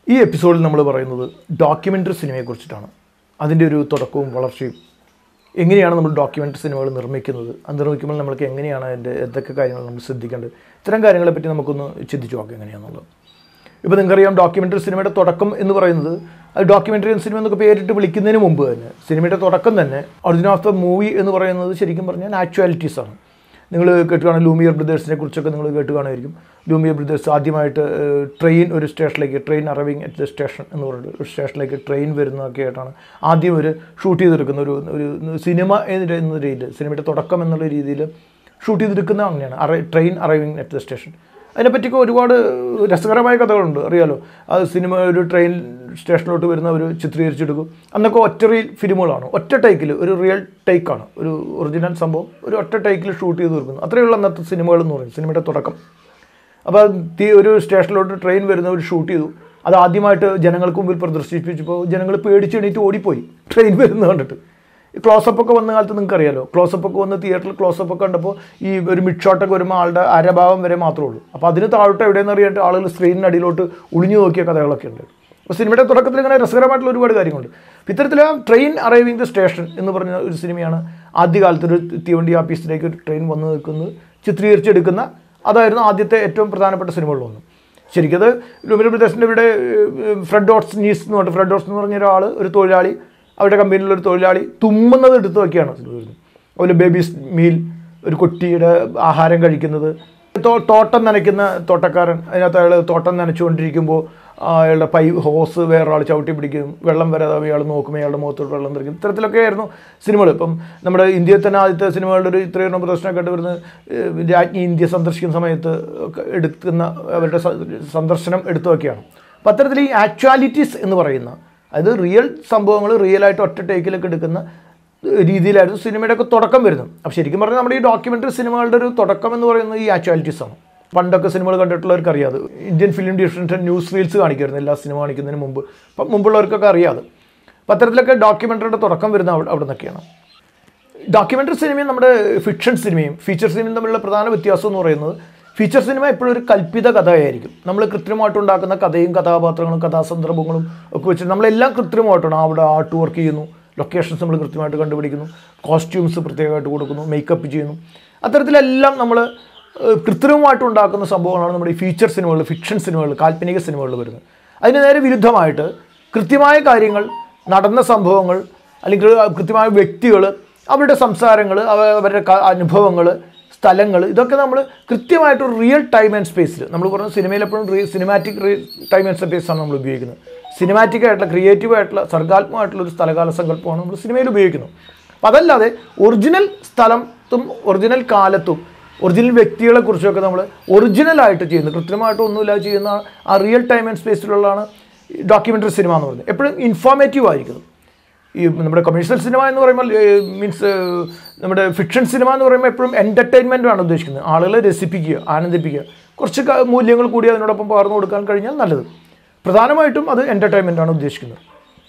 ഈ എപ്പിസോഡിൽ നമ്മൾ പറയുന്നത് ഡോക്യുമെൻ്ററി സിനിമയെക്കുറിച്ചിട്ടാണ് അതിൻ്റെ ഒരു തുടക്കവും വളർച്ചയും എങ്ങനെയാണ് നമ്മൾ ഡോക്യുമെൻ്ററി സിനിമകൾ നിർമ്മിക്കുന്നത് അത് നിർമ്മിക്കുമ്പോൾ നമ്മൾക്ക് എങ്ങനെയാണ് അതിൻ്റെ എന്തൊക്കെ കാര്യങ്ങൾ നമ്മൾ ശ്രദ്ധിക്കേണ്ടത് ഇത്തരം കാര്യങ്ങളെ പറ്റി നമുക്കൊന്ന് ചിന്തിച്ചു നോക്കാം എങ്ങനെയാണെന്നുള്ളത് ഇപ്പോൾ നിങ്ങൾക്കറിയാം ഡോക്യുമെൻ്ററി സിനിമയുടെ തുടക്കം എന്ന് പറയുന്നത് അത് ഡോക്യുമെൻ്ററി സിനിമ എന്നൊക്കെ പേരിട്ട് വിളിക്കുന്നതിന് മുമ്പ് തന്നെ സിനിമയുടെ തുടക്കം തന്നെ ഒറിജിനൽ ഓഫ് ദ മൂവി എന്ന് പറയുന്നത് ശരിക്കും പറഞ്ഞാൽ ആക്ച്വാലിറ്റീസ് ആണ് നിങ്ങൾ കേട്ടുകാണും ലൂമിയർ ബ്രദേഴ്സിനെ കുറിച്ചൊക്കെ നിങ്ങൾ കേട്ട് കാണുമായിരിക്കും ലൂമിയർ ബ്രദേഴ്സ് ആദ്യമായിട്ട് ട്രെയിൻ ഒരു സ്റ്റേഷനിലേക്ക് train arriving at the station എന്ന് പറഞ്ഞിട്ട് ഒരു സ്റ്റേഷനിലേക്ക് ട്രെയിൻ വരുന്നതൊക്കെ ആയിട്ടാണ് ആദ്യം ഒരു ഷൂട്ട് ചെയ്തെടുക്കുന്ന ഒരു ഒരു സിനിമ എന്ന എന്ന രീതിയിൽ സിനിമയുടെ തുടക്കം എന്നുള്ള രീതിയിൽ ഷൂട്ട് ചെയ്തെടുക്കുന്നത് അങ്ങനെയാണ് അറ train arriving at the station അതിനെപ്പറ്റിയൊക്കെ ഒരുപാട് രസകരമായ കഥകളുണ്ട് അറിയാലോ അത് സിനിമ ഒരു ട്രെയിൻ സ്റ്റേഷനിലോട്ട് വരുന്ന ഒരു ചിത്രീകരിച്ചെടുക്കും അന്നൊക്കെ ഒറ്റ റീൽ ഫിലിമുകളാണ് ഒറ്റ ടേക്കിൽ ഒരു റിയൽ ടേക്കാണ് ഒരു ഒറിജിനൽ സംഭവം ഒരു ഒറ്റ ടേക്കിൽ ഷൂട്ട് ചെയ്ത് തീർക്കുന്നു അത്രയുള്ള അന്നത്തെ സിനിമകൾ എന്ന് പറയും സിനിമയുടെ തുടക്കം അപ്പോൾ തീ ഒരു സ്റ്റേഷനിലോട്ട് ട്രെയിൻ വരുന്ന ഒരു ഷൂട്ട് ചെയ്തു അത് ആദ്യമായിട്ട് ജനങ്ങൾക്ക് മുമ്പിൽ പ്രദർശിപ്പിച്ചപ്പോൾ ജനങ്ങൾ പേടിച്ച് എണീറ്റ് ഓടിപ്പോയി ട്രെയിൻ വരുന്നത് കണ്ടിട്ട് ഈ ക്ലോസപ്പ് ഒക്കെ വന്ന കാലത്ത് നിങ്ങൾക്ക് അറിയാലോ ക്ലോസപ്പ് ഒക്കെ വന്ന് തിയേറ്ററിൽ ക്ലോസപ്പ് ഒക്കെ കണ്ടപ്പോൾ ഈ ഒരു മിഡ് ഷോട്ടൊക്കെ വരുമ്പോൾ ആളുടെ അരഭാഗം വരെ മാത്രമേ ഉള്ളൂ അപ്പോൾ അതിന് താഴോട്ട് എവിടെയെന്ന് അറിയാണ്ട് ആളുകൾ സ്ക്രീനിനടിയിലോട്ട് ഒളിഞ്ഞു നോക്കിയ കഥകളൊക്കെ ഉണ്ട് അപ്പോൾ സിനിമയുടെ തുടക്കത്തിൽ ഇങ്ങനെ രസകരമായിട്ടുള്ള ഒരുപാട് കാര്യങ്ങളുണ്ട് അപ്പോൾ ഇത്തരത്തിൽ ട്രെയിൻ അറൈവിംഗ് ദ സ്റ്റേഷൻ എന്ന് പറഞ്ഞ ഒരു സിനിമയാണ് ആദ്യകാലത്ത് ഒരു തീവണ്ടി ആഫീസിലേക്ക് ഒരു ട്രെയിൻ വന്ന് നിൽക്കുന്നത് ചിത്രീകരിച്ചെടുക്കുന്ന അതായിരുന്നു ആദ്യത്തെ ഏറ്റവും പ്രധാനപ്പെട്ട സിനിമകളിലൊന്നും ശരിക്കും അത് ലൂമിന പ്രദേശിൻ്റെ ഇവിടെ ഫ്രെഡ് ഡോട്ട്സ് നീസ് എന്ന് പറഞ്ഞിട്ട് ഫ്രെഡ് ഡോട്ട്സ് എന്ന് പറഞ്ഞ ഒരാൾ ഒരു തൊഴിലാളി അവരുടെ കമ്പനിയിലുള്ള ഒരു തൊഴിലാളി തുമ്മുന്നത് എടുത്ത് നോക്കിയാണ് സിനിമ വരുന്നത് അതുപോലെ ബേബീസ് മീൽ ഒരു കുട്ടിയുടെ ആഹാരം കഴിക്കുന്നത് തോ- തോട്ടം നനയ്ക്കുന്ന തോട്ടക്കാരൻ അതിനകത്ത് അയാൾ തോട്ടം നനച്ചുകൊണ്ടിരിക്കുമ്പോൾ അയാളുടെ പൈ ഹോസ് വേറൊരാൾ ചവിട്ടി പിടിക്കും വെള്ളം വരാതെ ഇയാൾ നോക്കും അയാളുടെ മുഖത്തോട്ട് വെള്ളം തെറിക്കും ഇത്തരത്തിലൊക്കെ ആയിരുന്നു സിനിമകൾ ഇപ്പം നമ്മുടെ ഇന്ത്യയിൽ തന്നെ ആദ്യത്തെ സിനിമകളുടെ ഒരു ഇത്രയും പ്രദർശനമൊക്കെ ആയിട്ട് വരുന്നത് ഏഹ് രാജ്ഞി ഇന്ത്യ സന്ദർശിക്കുന്ന സമയത്ത് ഒക്കെ എടുക്കുന്ന അവരുടെ സ- സന്ദർശനം എടുത്തൊക്കെയാണ് അപ്പം അത്തരത്തിൽ ഈ ആക്ച്വാലിറ്റീസ് എന്ന് പറയുന്ന അതായത് റിയൽ സംഭവങ്ങൾ റിയലായിട്ട് ഒറ്റ ടേക്കിലൊക്കെ എടുക്കുന്ന രീതിയിലായിരുന്നു സിനിമയുടെ ഒക്കെ തുടക്കം വരുന്നത് അപ്പോൾ ശരിക്കും പറഞ്ഞാൽ നമ്മുടെ ഈ ഡോക്യുമെൻ്ററി സിനിമകളുടെ ഒരു തുടക്കം എന്ന് പറയുന്നത് ഈ ആക്ച്വാലിറ്റീസ് ആണ് പണ്ടൊക്കെ സിനിമകൾ കണ്ടിട്ടുള്ളവർക്ക് അറിയാതെ ഇന്ത്യൻ ഫിലിം ഡിവിഷൻ്റെ ന്യൂസ് റീൽസ് കാണിക്കുമായിരുന്നു എല്ലാ സിനിമ കാണിക്കുന്നതിന് മുമ്പ് അപ്പം മുമ്പുള്ളവർക്കൊക്കെ അറിയാതെ അപ്പം അത്തരത്തിലൊക്കെ ഡോക്യുമെൻ്ററിയുടെ തുടക്കം വരുന്നത് അവിടെ അവിടെ നിന്നൊക്കെയാണ് ഡോക്യുമെൻ്ററി സിനിമയും നമ്മുടെ ഫിക്ഷൻ സിനിമയും ഫീച്ചർ സിനിമയും തമ്മിലുള്ള പ്രധാന വ്യത്യാസം എന്ന് പറയുന്നത് ഫീച്ചർ സിനിമ എപ്പോഴും ഒരു കൽപ്പിത കഥയായിരിക്കും നമ്മൾ കൃത്രിമമായിട്ട് ഉണ്ടാക്കുന്ന കഥയും കഥാപാത്രങ്ങളും കഥാസന്ദർഭങ്ങളും ഒക്കെ വെച്ചിട്ട് നമ്മളെല്ലാം കൃത്രിമമായിട്ടാണ് അവിടെ ആർട്ട് വർക്ക് ചെയ്യുന്നു ലൊക്കേഷൻസ് നമ്മൾ കൃത്യമായിട്ട് കണ്ടുപിടിക്കുന്നു കോസ്റ്റ്യൂംസ് പ്രത്യേകമായിട്ട് കൊടുക്കുന്നു മേക്കപ്പ് ചെയ്യുന്നു അത്തരത്തിലെല്ലാം നമ്മൾ ഏഹ്, കൃത്രിമമായിട്ട് ഉണ്ടാക്കുന്ന സംഭവങ്ങളാണ് നമ്മുടെ ഈ ഫീച്ചർ സിനിമകൾ ഫിക്ഷൻ സിനിമകൾ കാൽപ്പനിക സിനിമകളിൽ വരുന്നത് അതിന് നേരെ വിരുദ്ധമായിട്ട് കൃത്യമായ കാര്യങ്ങൾ നടന്ന സംഭവങ്ങൾ അല്ലെങ്കിൽ കൃത്യമായ വ്യക്തികൾ അവരുടെ സംസാരങ്ങൾ അവരുടെ അനുഭവങ്ങൾ സ്ഥലങ്ങൾ ഇതൊക്കെ നമ്മൾ കൃത്യമായിട്ട് റിയൽ ടൈം ആൻഡ് സ്പേസിൽ നമ്മൾ പറഞ്ഞ സിനിമയിൽ എപ്പോഴും re cinematic time and space ആണ് നമ്മൾ ഉപയോഗിക്കുന്നത് സിനിമാറ്റിക് ആയിട്ടുള്ള ക്രിയേറ്റീവ് ആയിട്ടുള്ള സർഗാത്മകമായിട്ടുള്ള ഒരു സ്ഥലകാല സങ്കല്പമാണ് നമ്മൾ സിനിമയിൽ ഉപയോഗിക്കുന്നത് അപ്പം അതല്ലാതെ ഒറിജിനൽ സ്ഥലത്തും ഒറിജിനൽ കാലത്തും ഒറിജിനൽ വ്യക്തികളെ കുറിച്ചൊക്കെ നമ്മൾ ഒറിജിനലായിട്ട് ചെയ്യുന്നത് കൃത്യമായിട്ട് ഒന്നുമില്ലാതെ ചെയ്യുന്ന ആ റിയൽ ടൈം ആൻഡ് സ്പേസിലുള്ളതാണ് ഡോക്യുമെൻ്ററി സിനിമ എന്ന് പറയുന്നത് എപ്പോഴും ഇൻഫോർമേറ്റീവ് ആയിരിക്കുന്നത് ഈ നമ്മുടെ കമേഴ്ഷ്യൽ സിനിമ എന്ന് പറയുമ്പോൾ മീൻസ് നമ്മുടെ ഫിക്ഷൻ സിനിമ എന്ന് പറയുമ്പോൾ എപ്പോഴും എൻ്റർടൈൻമെൻ്റ് ആണ് ഉദ്ദേശിക്കുന്നത് ആളുകളെ രസിപ്പിക്കുക ആനന്ദിപ്പിക്കുക കുറച്ച് ക- മൂല്യങ്ങൾ കൂടി അതിനോടൊപ്പം പകർന്നു കൊടുക്കാൻ കഴിഞ്ഞാൽ നല്ലത് പ്രധാനമായിട്ടും അത് എൻ്റർടൈൻമെൻ്റ് ആണ് ഉദ്ദേശിക്കുന്നത്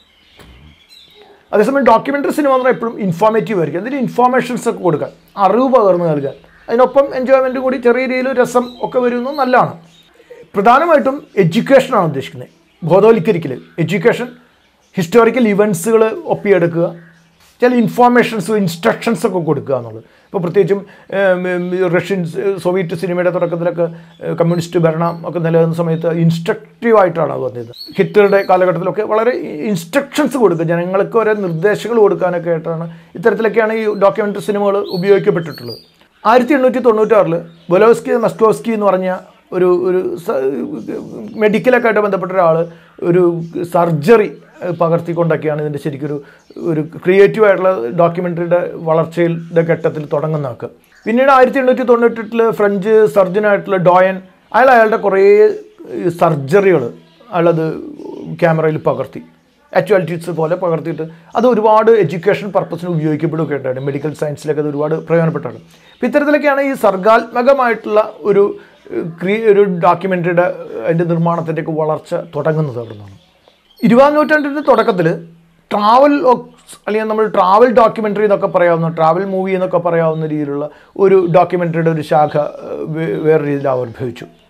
അതേസമയം ഡോക്യുമെൻ്ററി സിനിമ എന്ന് പറഞ്ഞാൽ എപ്പോഴും ഇൻഫോർമേറ്റീവ് ആയിരിക്കും അതിൽ ഇൻഫോർമേഷൻസ് ഒക്കെ കൊടുക്കാൻ അറിവ് പകർന്നു നൽകാൻ അതിനൊപ്പം എൻജോയ്മെൻറ്റ് കൂടി ചെറിയ രീതിയിൽ രസം ഒക്കെ വരുന്നത് നല്ലതാണ് പ്രധാനമായിട്ടും എഡ്യൂക്കേഷനാണ് ഉദ്ദേശിക്കുന്നത് ബോധവൽക്കരിക്കൽ എഡ്യൂക്കേഷൻ ഹിസ്റ്റോറിക്കൽ ഇവൻസുകൾ ഒപ്പിയെടുക്കുക ചില ഇൻഫോർമേഷൻസ് ഇൻസ്ട്രക്ഷൻസ് ഒക്കെ കൊടുക്കുക എന്നുള്ളത് ഇപ്പോൾ പ്രത്യേകിച്ചും ഏം, ഏം, റഷ്യൻ സ് സോവിയറ്റ് സിനിമയുടെ തുടക്കത്തിലൊക്കെ ഏഹ്, കമ്മ്യൂണിസ്റ്റ് ഭരണം ഒക്കെ നിലനിന്ന സമയത്ത് ഇൻസ്ട്രക്റ്റീവ് ആയിട്ടാണ് അത് വന്നത് ഹിറ്റ്ലറുടെ കാലഘട്ടത്തിലൊക്കെ വളരെ ഇൻസ്ട്രക്ഷൻസ് കൊടുക്കുക ജനങ്ങൾക്ക് ഓരോ നിർദ്ദേശങ്ങൾ കൊടുക്കാനൊക്കെ ആയിട്ടാണ് ഇത്തരത്തിലൊക്കെയാണ് ഈ ഡോക്യുമെൻ്ററി സിനിമകൾ ഉപയോഗിക്കപ്പെട്ടിട്ടുള്ളത് ആയിരത്തി എണ്ണൂറ്റി തൊണ്ണൂറ്റാറിൽ ബൊലോസ്കി മസ്കോസ്കി എന്ന് പറഞ്ഞ ഒരു ഒരു സ- മെഡിക്കലൊക്കെ ആയിട്ട് ബന്ധപ്പെട്ട ഒരാൾ ഒരു സർജറി പകർത്തിക്കൊണ്ടൊക്കെയാണ് ഇതിൻ്റെ ശരിക്കൊരു ഒരു ക്രിയേറ്റീവ് ആയിട്ടുള്ള ഡോക്യുമെൻ്ററിയുടെ വളർച്ചയുടെ ഘട്ടത്തിൽ തുടങ്ങുന്നതൊക്കെ പിന്നീട് ആയിരത്തി എണ്ണൂറ്റി തൊണ്ണൂറ്റെട്ടിൽ ഫ്രഞ്ച് സർജനായിട്ടുള്ള ഡോയൻ അയാൾ അയാളുടെ കുറേ സർജറികൾ അയാളത് ക്യാമറയിൽ പകർത്തി ആക്ച്വാലിറ്റീസ് പോലെ പകർത്തിയിട്ട് അത് ഒരുപാട് എഡ്യൂക്കേഷൻ പർപ്പസിന് ഉപയോഗിക്കപ്പെടുകയൊക്കെ ഉണ്ടായിരുന്നു മെഡിക്കൽ സയൻസിലൊക്കെ അത് ഒരുപാട് പ്രയോജനപ്പെട്ടാണ് അപ്പോൾ ഇത്തരത്തിലൊക്കെയാണ് ഈ സർഗാത്മകമായിട്ടുള്ള ഒരു ഏഹ്, ക്രീ ഒരു ഡോക്യുമെൻ്ററിയുടെ അതിൻ്റെ നിർമ്മാണത്തിൻ്റെയൊക്കെ വളർച്ച തുടങ്ങുന്നത് അവിടെ നിന്നാണ് ഇരുപതാം നൂറ്റാണ്ടിൻ്റെ തുടക്കത്തിൽ ട്രാവൽ അല്ലെങ്കിൽ നമ്മൾ ട്രാവൽ ഡോക്യുമെൻ്ററി എന്നൊക്കെ പറയാവുന്ന ട്രാവൽ മൂവി എന്നൊക്കെ പറയാവുന്ന രീതിയിലുള്ള ഒരു ഡോക്യുമെൻ്ററിയുടെ ഒരു ശാഖ ഏഹ്, വേ- വേറെ രീതിയിൽ ആവിർഭവിച്ചു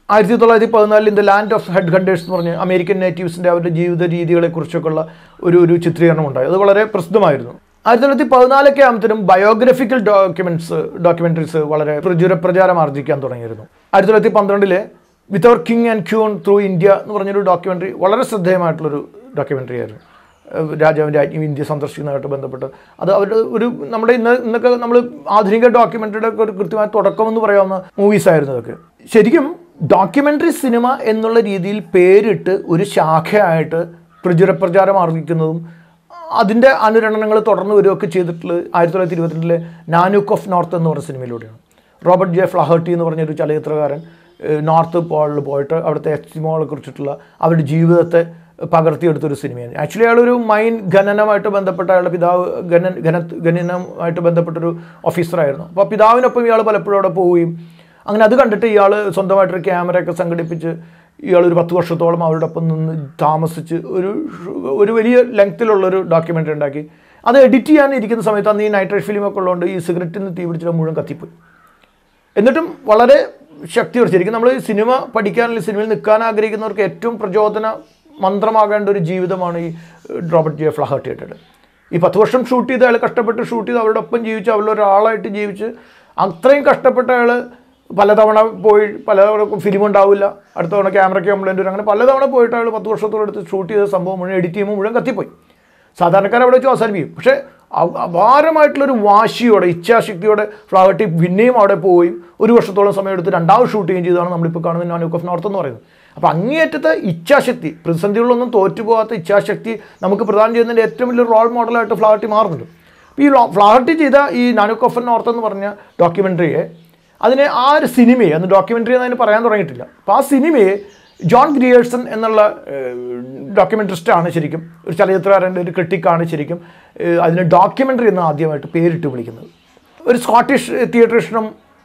ആയിരത്തി തൊള്ളായിരത്തി പതിനാലിൽ the land of head hunters എന്ന് പറഞ്ഞ് അമേരിക്കൻ നേറ്റീവ്സിൻ്റെ അവരുടെ ജീവിത രീതികളെക്കുറിച്ചൊക്കെയുള്ള ഒരു ഒരു ചിത്രീകരണം ഉണ്ടായി അത് വളരെ പ്രസിദ്ധമായിരുന്നു ആയിരത്തി തൊള്ളായിരത്തി പതിനാലൊക്കെ ആകുമ്പോഴത്തേനും ബയോഗ്രഫിക്കൽ ഡോക്യുമെന്റ്സ് ഡോക്യുമെന്ററീസ് വളരെ പ്രചുര പ്രചാരം ആർജിക്കാൻ തുടങ്ങിയിരുന്നു ആയിരത്തി തൊള്ളായിരത്തി പന്ത്രണ്ടിലെ with our king and queen through India എന്ന് പറഞ്ഞൊരു ഡോക്യുമെൻ്ററി വളരെ ശ്രദ്ധേയമായിട്ടുള്ളൊരു ഡോക്യുമെൻ്ററി ആയിരുന്നു ഏഹ് രാജാവിൻ്റെ രാജ്ഞി ഇന്ത്യ സന്ദർശിക്കുന്നതായിട്ട് ബന്ധപ്പെട്ട് അത് അവരുടെ ഒരു നമ്മുടെ ഇന്ന് ഇന്നൊക്കെ നമ്മൾ ആധുനിക ഡോക്യുമെൻ്ററിയുടെ ഒക്കെ ഒരു കൃത്യമായ തുടക്കം എന്ന് പറയാവുന്ന മൂവീസ് ആയിരുന്നു ഇതൊക്കെ ശരിക്കും ഡോക്യുമെൻ്ററി സിനിമ എന്നുള്ള രീതിയിൽ പേരിട്ട് ഒരു ശാഖയായിട്ട് പ്രചുര പ്രചാരം ആർജിക്കുന്നതും അതിൻ്റെ അനുരണനങ്ങൾ തുടർന്ന് വരികയൊക്കെ ചെയ്തിട്ടുള്ളത് ആയിരത്തി തൊള്ളായിരത്തി ഇരുപത്തിരണ്ടിലെ നാനുക്ക് ഓഫ് നോർത്ത് എന്ന് പറഞ്ഞ സിനിമയിലൂടെയാണ് റോബർട്ട് ജെ ഫ്ലഹർട്ടി എന്ന് പറഞ്ഞൊരു ചലച്ചിത്രകാരൻ ഏഹ് നോർത്ത് പോളിൽ പോയിട്ട് അവിടുത്തെ എസ്റ്റിമോളെ കുറിച്ചിട്ടുള്ള അവരുടെ ജീവിതത്തെ പകർത്തിയെടുത്തൊരു സിനിമയാണ് ആക്ച്വലി അയാളൊരു മൈൻ ഖനനമായിട്ട് ബന്ധപ്പെട്ട അയാളുടെ പിതാവ് ഖനൻ ഖന ഖനനമായിട്ട് ബന്ധപ്പെട്ടൊരു ഓഫീസറായിരുന്നു അപ്പോൾ പിതാവിനൊപ്പം ഇയാൾ പലപ്പോഴും അവിടെ പോവുകയും അങ്ങനെ അത് കണ്ടിട്ട് ഇയാൾ സ്വന്തമായിട്ടൊരു ക്യാമറയൊക്കെ സംഘടിപ്പിച്ച് ഇയാൾ ഒരു പത്ത് വർഷത്തോളം അവരുടെ ഒപ്പം നിന്ന് താമസിച്ച് ഒരു ഒരു വലിയ ലെങ്ത്തിലുള്ളൊരു ഡോക്യുമെൻ്ററി ഉണ്ടാക്കി അത് എഡിറ്റ് ചെയ്യാൻ ഇരിക്കുന്ന സമയത്ത് അന്ന് ഈ നൈട്രേറ്റ് ഫിലിമൊക്കെ ഉള്ളതുകൊണ്ട് ഈ സിഗരറ്റിൽ നിന്ന് തീ പിടിച്ചിട്ട് മുഴുവൻ കത്തിപ്പോയി എന്നിട്ടും വളരെ ശക്തിയോടെ ശരിക്കും നമ്മൾ സിനിമ പഠിക്കാൻ അല്ലെങ്കിൽ സിനിമയിൽ നിൽക്കാൻ ആഗ്രഹിക്കുന്നവർക്ക് ഏറ്റവും പ്രചോദന മന്ത്രമാകേണ്ട ഒരു ജീവിതമാണ് ഈ റോബർട്ട് ജെ ഫ്ലഹർട്ടിയുടെ ഈ പത്ത് വർഷം ഷൂട്ട് ചെയ്ത് അയാൾ കഷ്ടപ്പെട്ട് ഷൂട്ട് ചെയ്ത് അവരുടെ ഒപ്പം ജീവിച്ച് അവരൊരാളായിട്ട് ജീവിച്ച് അത്രയും കഷ്ടപ്പെട്ട അയാൾ പലതവണ പോയി പലതവണ ഫിലിം ഉണ്ടാവില്ല അടുത്ത തവണ ക്യാമറയ്ക്ക് കംപ്ലൈൻറ്റ് വരും അങ്ങനെ പലതവണ പോയിട്ട് അയാൾ പത്ത് വർഷത്തോളം എടുത്ത് ഷൂട്ട് ചെയ്ത സംഭവം മുഴുവൻ എഡിറ്റ് ചെയ്യുമ്പോൾ മുഴുവൻ കത്തിപ്പോയി സാധാരണക്കാർ അവിടെ വെച്ച് അവസാനിപ്പിക്കും പക്ഷേ അ- അപാരമായിട്ടുള്ളൊരു വാശിയോടെ ഇച്ഛാശക്തിയോടെ ഫ്ലവർ പിന്നെയും അവിടെ പോവുകയും ഒരു വർഷത്തോളം സമയം എടുത്ത് രണ്ടാമത് ഷൂട്ട് ചെയ്യുകയും ചെയ്തതാണ് നമ്മളിപ്പോൾ കാണുന്ന നാനുക്ക് ഓഫ് നോർത്ത് എന്ന് പറയുന്നത് അപ്പോൾ അങ്ങേയറ്റത്തെ ഇച്ഛാശക്തി പ്രതിസന്ധികളിലൊന്നും തോറ്റുപോകാത്ത ഇച്ഛാശക്തി നമുക്ക് പ്രദാനം ചെയ്യുന്നതിൻ്റെ ഏറ്റവും വലിയ റോൾ മോഡലായിട്ട് ഫ്ലവർട്ടി മാറുന്നുണ്ട് അപ്പോൾ ഈ ഫ്ലവർട്ടി ചെയ്ത ഈ നാനുക്ക് ഓഫ് നോർത്ത് എന്ന് പറഞ്ഞ ഡോക്യുമെൻ്ററിയെ അതിനെ ആ ഒരു സിനിമയെ അന്ന് ഡോക്യുമെൻ്ററി എന്ന് അതിന് പറയാൻ തുടങ്ങിയിട്ടില്ല അപ്പോൾ ആ സിനിമയെ ജോൺ ഗ്രിയേഴ്സൺ എന്നുള്ള ഡോക്യുമെൻ്ററിസ്റ്റാണ് ശരിക്കും ഒരു ചലച്ചിത്രകാരൻ്റെ ഒരു ക്രിട്ടിക്കാണ് ശരിക്കും ഏഹ് അതിനെ ഡോക്യുമെൻ്ററി എന്ന് ആദ്യമായിട്ട് പേരിട്ട് വിളിക്കുന്നത് ഒരു സ്കോട്ടിഷ് തിയേറ്ററിസ്റ്റിനും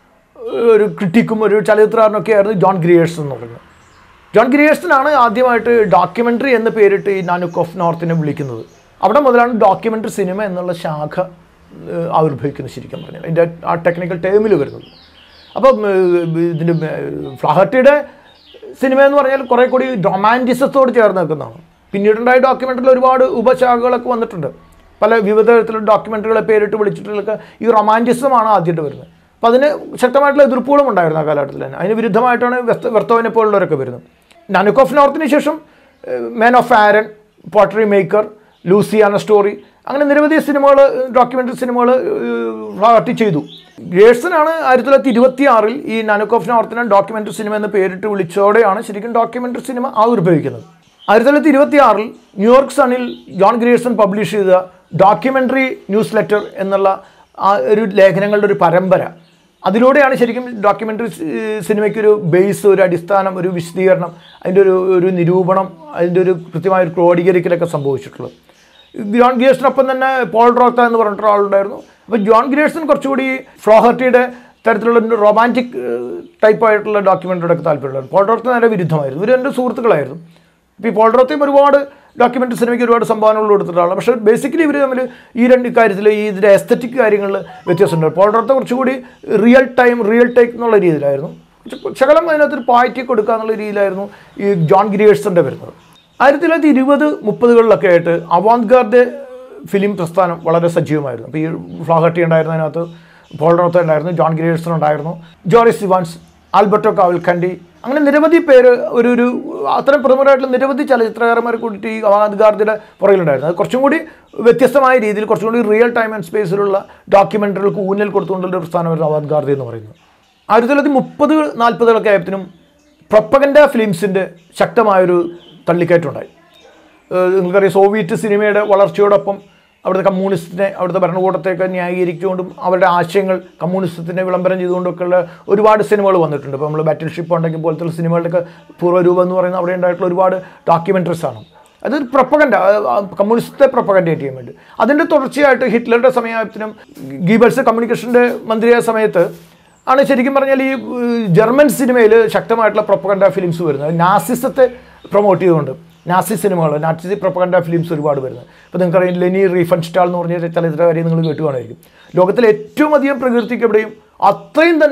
ഒരു ക്രിട്ടിക്കും ഒരു ചലച്ചിത്രകാരനൊക്കെ ആയിരുന്നു ജോൺ ഗ്രിയേഴ്സൺ എന്ന് പറയുന്നത് ജോൺ ഗ്രിയേഴ്സനാണ് ആദ്യമായിട്ട് ഡോക്യുമെൻ്ററി എന്ന് പേരിട്ട് ഈ നാനുക്ക് ഓഫ് നോർത്തിനെ വിളിക്കുന്നത് അവിടെ മുതലാണ് ഡോക്യുമെൻ്ററി സിനിമ എന്നുള്ള ശാഖ ഏഹ് ആവിർഭവിക്കുന്നത് ശരിക്കും പറഞ്ഞാൽ അതിൻ്റെ ആ ടെക്നിക്കൽ ടേമിൽ വരുന്നത് അപ്പം ഏഹ് ഇതിൻ്റെ ഫ്ലഹർട്ടിയുടെ സിനിമ എന്ന് പറഞ്ഞാൽ കുറേ കൂടി റൊമാൻറ്റിസത്തോട് ചേർന്ന് നിൽക്കുന്നതാണ് പിന്നീടുണ്ടായ ഡോക്യുമെൻ്ററിൽ ഒരുപാട് ഉപശാഖകളൊക്കെ വന്നിട്ടുണ്ട് പല വിവിധ തരത്തിലുള്ള ഡോക്യുമെൻ്ററികളെ പേരിട്ട് വിളിച്ചിട്ടുള്ളൊക്കെ ഈ റൊമാൻറ്റിസമാണ് ആദ്യമായിട്ട് വരുന്നത് അപ്പോൾ അതിന് ശക്തമായിട്ടുള്ള എതിർപ്പുകളും ഉണ്ടായിരുന്നു ആ കാലഘട്ടത്തിൽ തന്നെ അതിന് വിരുദ്ധമായിട്ടാണ് വെസ്ത വെർത്തോവിനെ പോലുള്ളവരൊക്കെ വരുന്നത് നാനുക്ക് ഓഫ് നോർത്തിന് ശേഷം man of Aran pottery maker Louisiana story അങ്ങനെ നിരവധി സിനിമകൾ ഡോക്യുമെൻ്ററി സിനിമകൾ ഫ്ലാറ്റി ചെയ്തു ഗ്രേഴ്സനാണ് ആയിരത്തി തൊള്ളായിരത്തി ഇരുപത്തി ആറിൽ ഈ നാനുക്ക് ഓഫ് നോർത്തിനെ ഡോക്യുമെൻ്ററി സിനിമ എന്ന് പേരിട്ട് വിളിച്ചോടെയാണ് ശരിക്കും ഡോക്യുമെൻ്ററി സിനിമ ആവിർഭവിക്കുന്നത് ആയിരത്തി തൊള്ളായിരത്തി ഇരുപത്തി ആറിൽ ന്യൂയോർക്ക് സണിൽ ജോൺ ഗ്രേഴ്സൺ പബ്ലിഷ് ചെയ്ത ഡോക്യുമെൻ്ററി ന്യൂസ് ലെറ്റർ എന്നുള്ള ആ ഒരു ലേഖനങ്ങളുടെ ഒരു പരമ്പര അതിലൂടെയാണ് ശരിക്കും ഡോക്യുമെൻ്ററി സിനിമയ്ക്ക് ഒരു ബേസ് ഒരു അടിസ്ഥാനം ഒരു വിശദീകരണം അതിൻ്റെ ഒരു ഒരു നിരൂപണം അതിൻ്റെ ഒരു കൃത്യമായ ഒരു ക്രോഡീകരിക്കലൊക്കെ സംഭവിച്ചിട്ടുള്ളത് ജോൺ ഗ്രേഴ്സനൊപ്പം തന്നെ പോൾ റോക്ത എന്ന് പറഞ്ഞിട്ട് ഒരാളുണ്ടായിരുന്നു അപ്പോൾ ജോൺ ഗ്രേഴ്സൺ കുറച്ചുകൂടി ഫ്ലോഹർട്ടിയുടെ തരത്തിലുള്ള റൊമാൻറ്റിക് ടൈപ്പ് ആയിട്ടുള്ള ഡോക്യുമെൻ്ററിയുടെ താല്പര്യമുള്ളത് പോൾ റോക്ത നേരെ വിരുദ്ധമായിരുന്നു ഇവർ എൻ്റെ സുഹൃത്തുക്കളായിരുന്നു ഇപ്പോൾ ഈ പോൾ റോത്തയും ഒരുപാട് ഡോക്യുമെൻ്ററി സിനിമയ്ക്ക് ഒരുപാട് സംഭാവനകൾ കൊടുത്തിട്ടാണ് പക്ഷേ ബേസിക്കലി ഇവർ തമ്മിൽ ഈ രണ്ട് കാര്യത്തിൽ ഈ ഇതിൻ്റെ എസ്തറ്റിക് കാര്യങ്ങളിൽ വ്യത്യാസമുണ്ട് പോൾ റോത്ത കുറച്ചുകൂടി റിയൽ ടൈം റിയൽ ടേക്ക് എന്നുള്ള രീതിയിലായിരുന്നു ശകലം അതിനകത്തൊരു പാറ്റി കൊടുക്കുക എന്നുള്ള രീതിയിലായിരുന്നു ഈ ജോൺ ഗ്രിയേഴ്സൻ്റെ വരുന്നത് ആയിരത്തി തൊള്ളായിരത്തി ഇരുപത് മുപ്പതുകളിലൊക്കെ ആയിട്ട് അവാന്ത് ഗാർഡ് ഫിലിം പ്രസ്ഥാനം വളരെ സജീവമായിരുന്നു അപ്പോൾ ഈ ഫ്ലോഹട്ടി ഉണ്ടായിരുന്നു അതിനകത്ത് പോൾ റോത്ത ഉണ്ടായിരുന്നു ജോൺ ഗ്രിയേഴ്സൺ ഉണ്ടായിരുന്നു ജോറിസ് ഇവാൻസ് ആൽബർട്ടോ കാവൽക്കണ്ടി അങ്ങനെ നിരവധി പേര് ഒരു ഒരു അത്തരം പ്രമുഖരായിട്ടുള്ള നിരവധി ചലച്ചിത്രകാരന്മാരെ കൂടിയിട്ട് ഈ അവാന്ത് ഗാർദിയുടെ പുറകിലുണ്ടായിരുന്നു അത് കുറച്ചും കൂടി വ്യത്യസ്തമായ രീതിയിൽ കുറച്ചും കൂടി റിയൽ ടൈം ആൻഡ് സ്പേസിലുള്ള ഡോക്യുമെൻ്ററികൾക്ക് ഊന്നൽ കൊടുത്തുകൊണ്ടുള്ള ഒരു പ്രസ്ഥാനമായിരുന്നു അവാന്ത് ഗാർദി എന്ന് പറയുന്നത് ആയിരത്തി തൊള്ളായിരത്തി മുപ്പത് നാൽപ്പതുകളൊക്കെ ആയപ്പോഴത്തേനും പ്രൊപ്പഗൻഡ ഫിലിംസിൻ്റെ ശക്തമായൊരു തള്ളിക്കയറ്റമുണ്ടായി ഏഹ് നിങ്ങൾക്കറിയാം സോവിയറ്റ് സിനിമയുടെ വളർച്ചയോടൊപ്പം അവിടുത്തെ കമ്മ്യൂണിസ്റ്റിനെ അവിടുത്തെ ഭരണകൂടത്തെയൊക്കെ ന്യായീകരിച്ചുകൊണ്ടും അവരുടെ ആശയങ്ങൾ കമ്മ്യൂണിസത്തിനെ വിളംബരം ചെയ്തുകൊണ്ടൊക്കെയുള്ള ഒരുപാട് സിനിമകൾ വന്നിട്ടുണ്ട് ഇപ്പോൾ നമ്മൾ ബാറ്റിൽ ഷിപ്പ് ഉണ്ടെങ്കിൽ പോലത്തെ സിനിമകളുടെയൊക്കെ പൂർവ്വരൂപം എന്ന് പറയുന്നത് അവിടെ ഉണ്ടായിട്ടുള്ള ഒരുപാട് ഡോക്യുമെൻ്ററീസ് ആണ് അത് പ്രൊപ്പഗൻഡ കമ്മ്യൂണിസ്റ്റത്തെ പ്രൊപ്പഗൻഡേറ്റ് ചെയ്യാൻ വേണ്ടി അതിൻ്റെ തുടർച്ചയായിട്ട് ഹിറ്റ്ലറുടെ സമയത്തിനും ഗീബൽസ് കമ്മ്യൂണിക്കേഷൻ്റെ മന്ത്രിയായ സമയത്ത് ആണ് ശരിക്കും പറഞ്ഞാൽ ഈ ഏഹ്, ജർമ്മൻ സിനിമയിൽ ശക്തമായിട്ടുള്ള പ്രൊപ്പഗൻഡ ഫിലിംസ് വരുന്നത് നാസിസത്തെ പ്രൊമോട്ട് ചെയ്തുകൊണ്ട് നാസി സിനിമകൾ നാസി പ്രൊപ്പഗൻഡ ഫിലിംസ് ഒരുപാട് വരുന്നത് ഇപ്പോൾ നിങ്ങൾക്കറിയാം ലെനി റീഫൻസ്റ്റാൾ എന്ന് പറഞ്ഞ ചലച്ചിത്രകാരി നിങ്ങൾ കേട്ടുകാണായിരിക്കും ലോകത്തിലെ ഏറ്റവും അധികം പ്രകീർത്തിക്കപ്പെടുകയും അത്രയും തന്നെ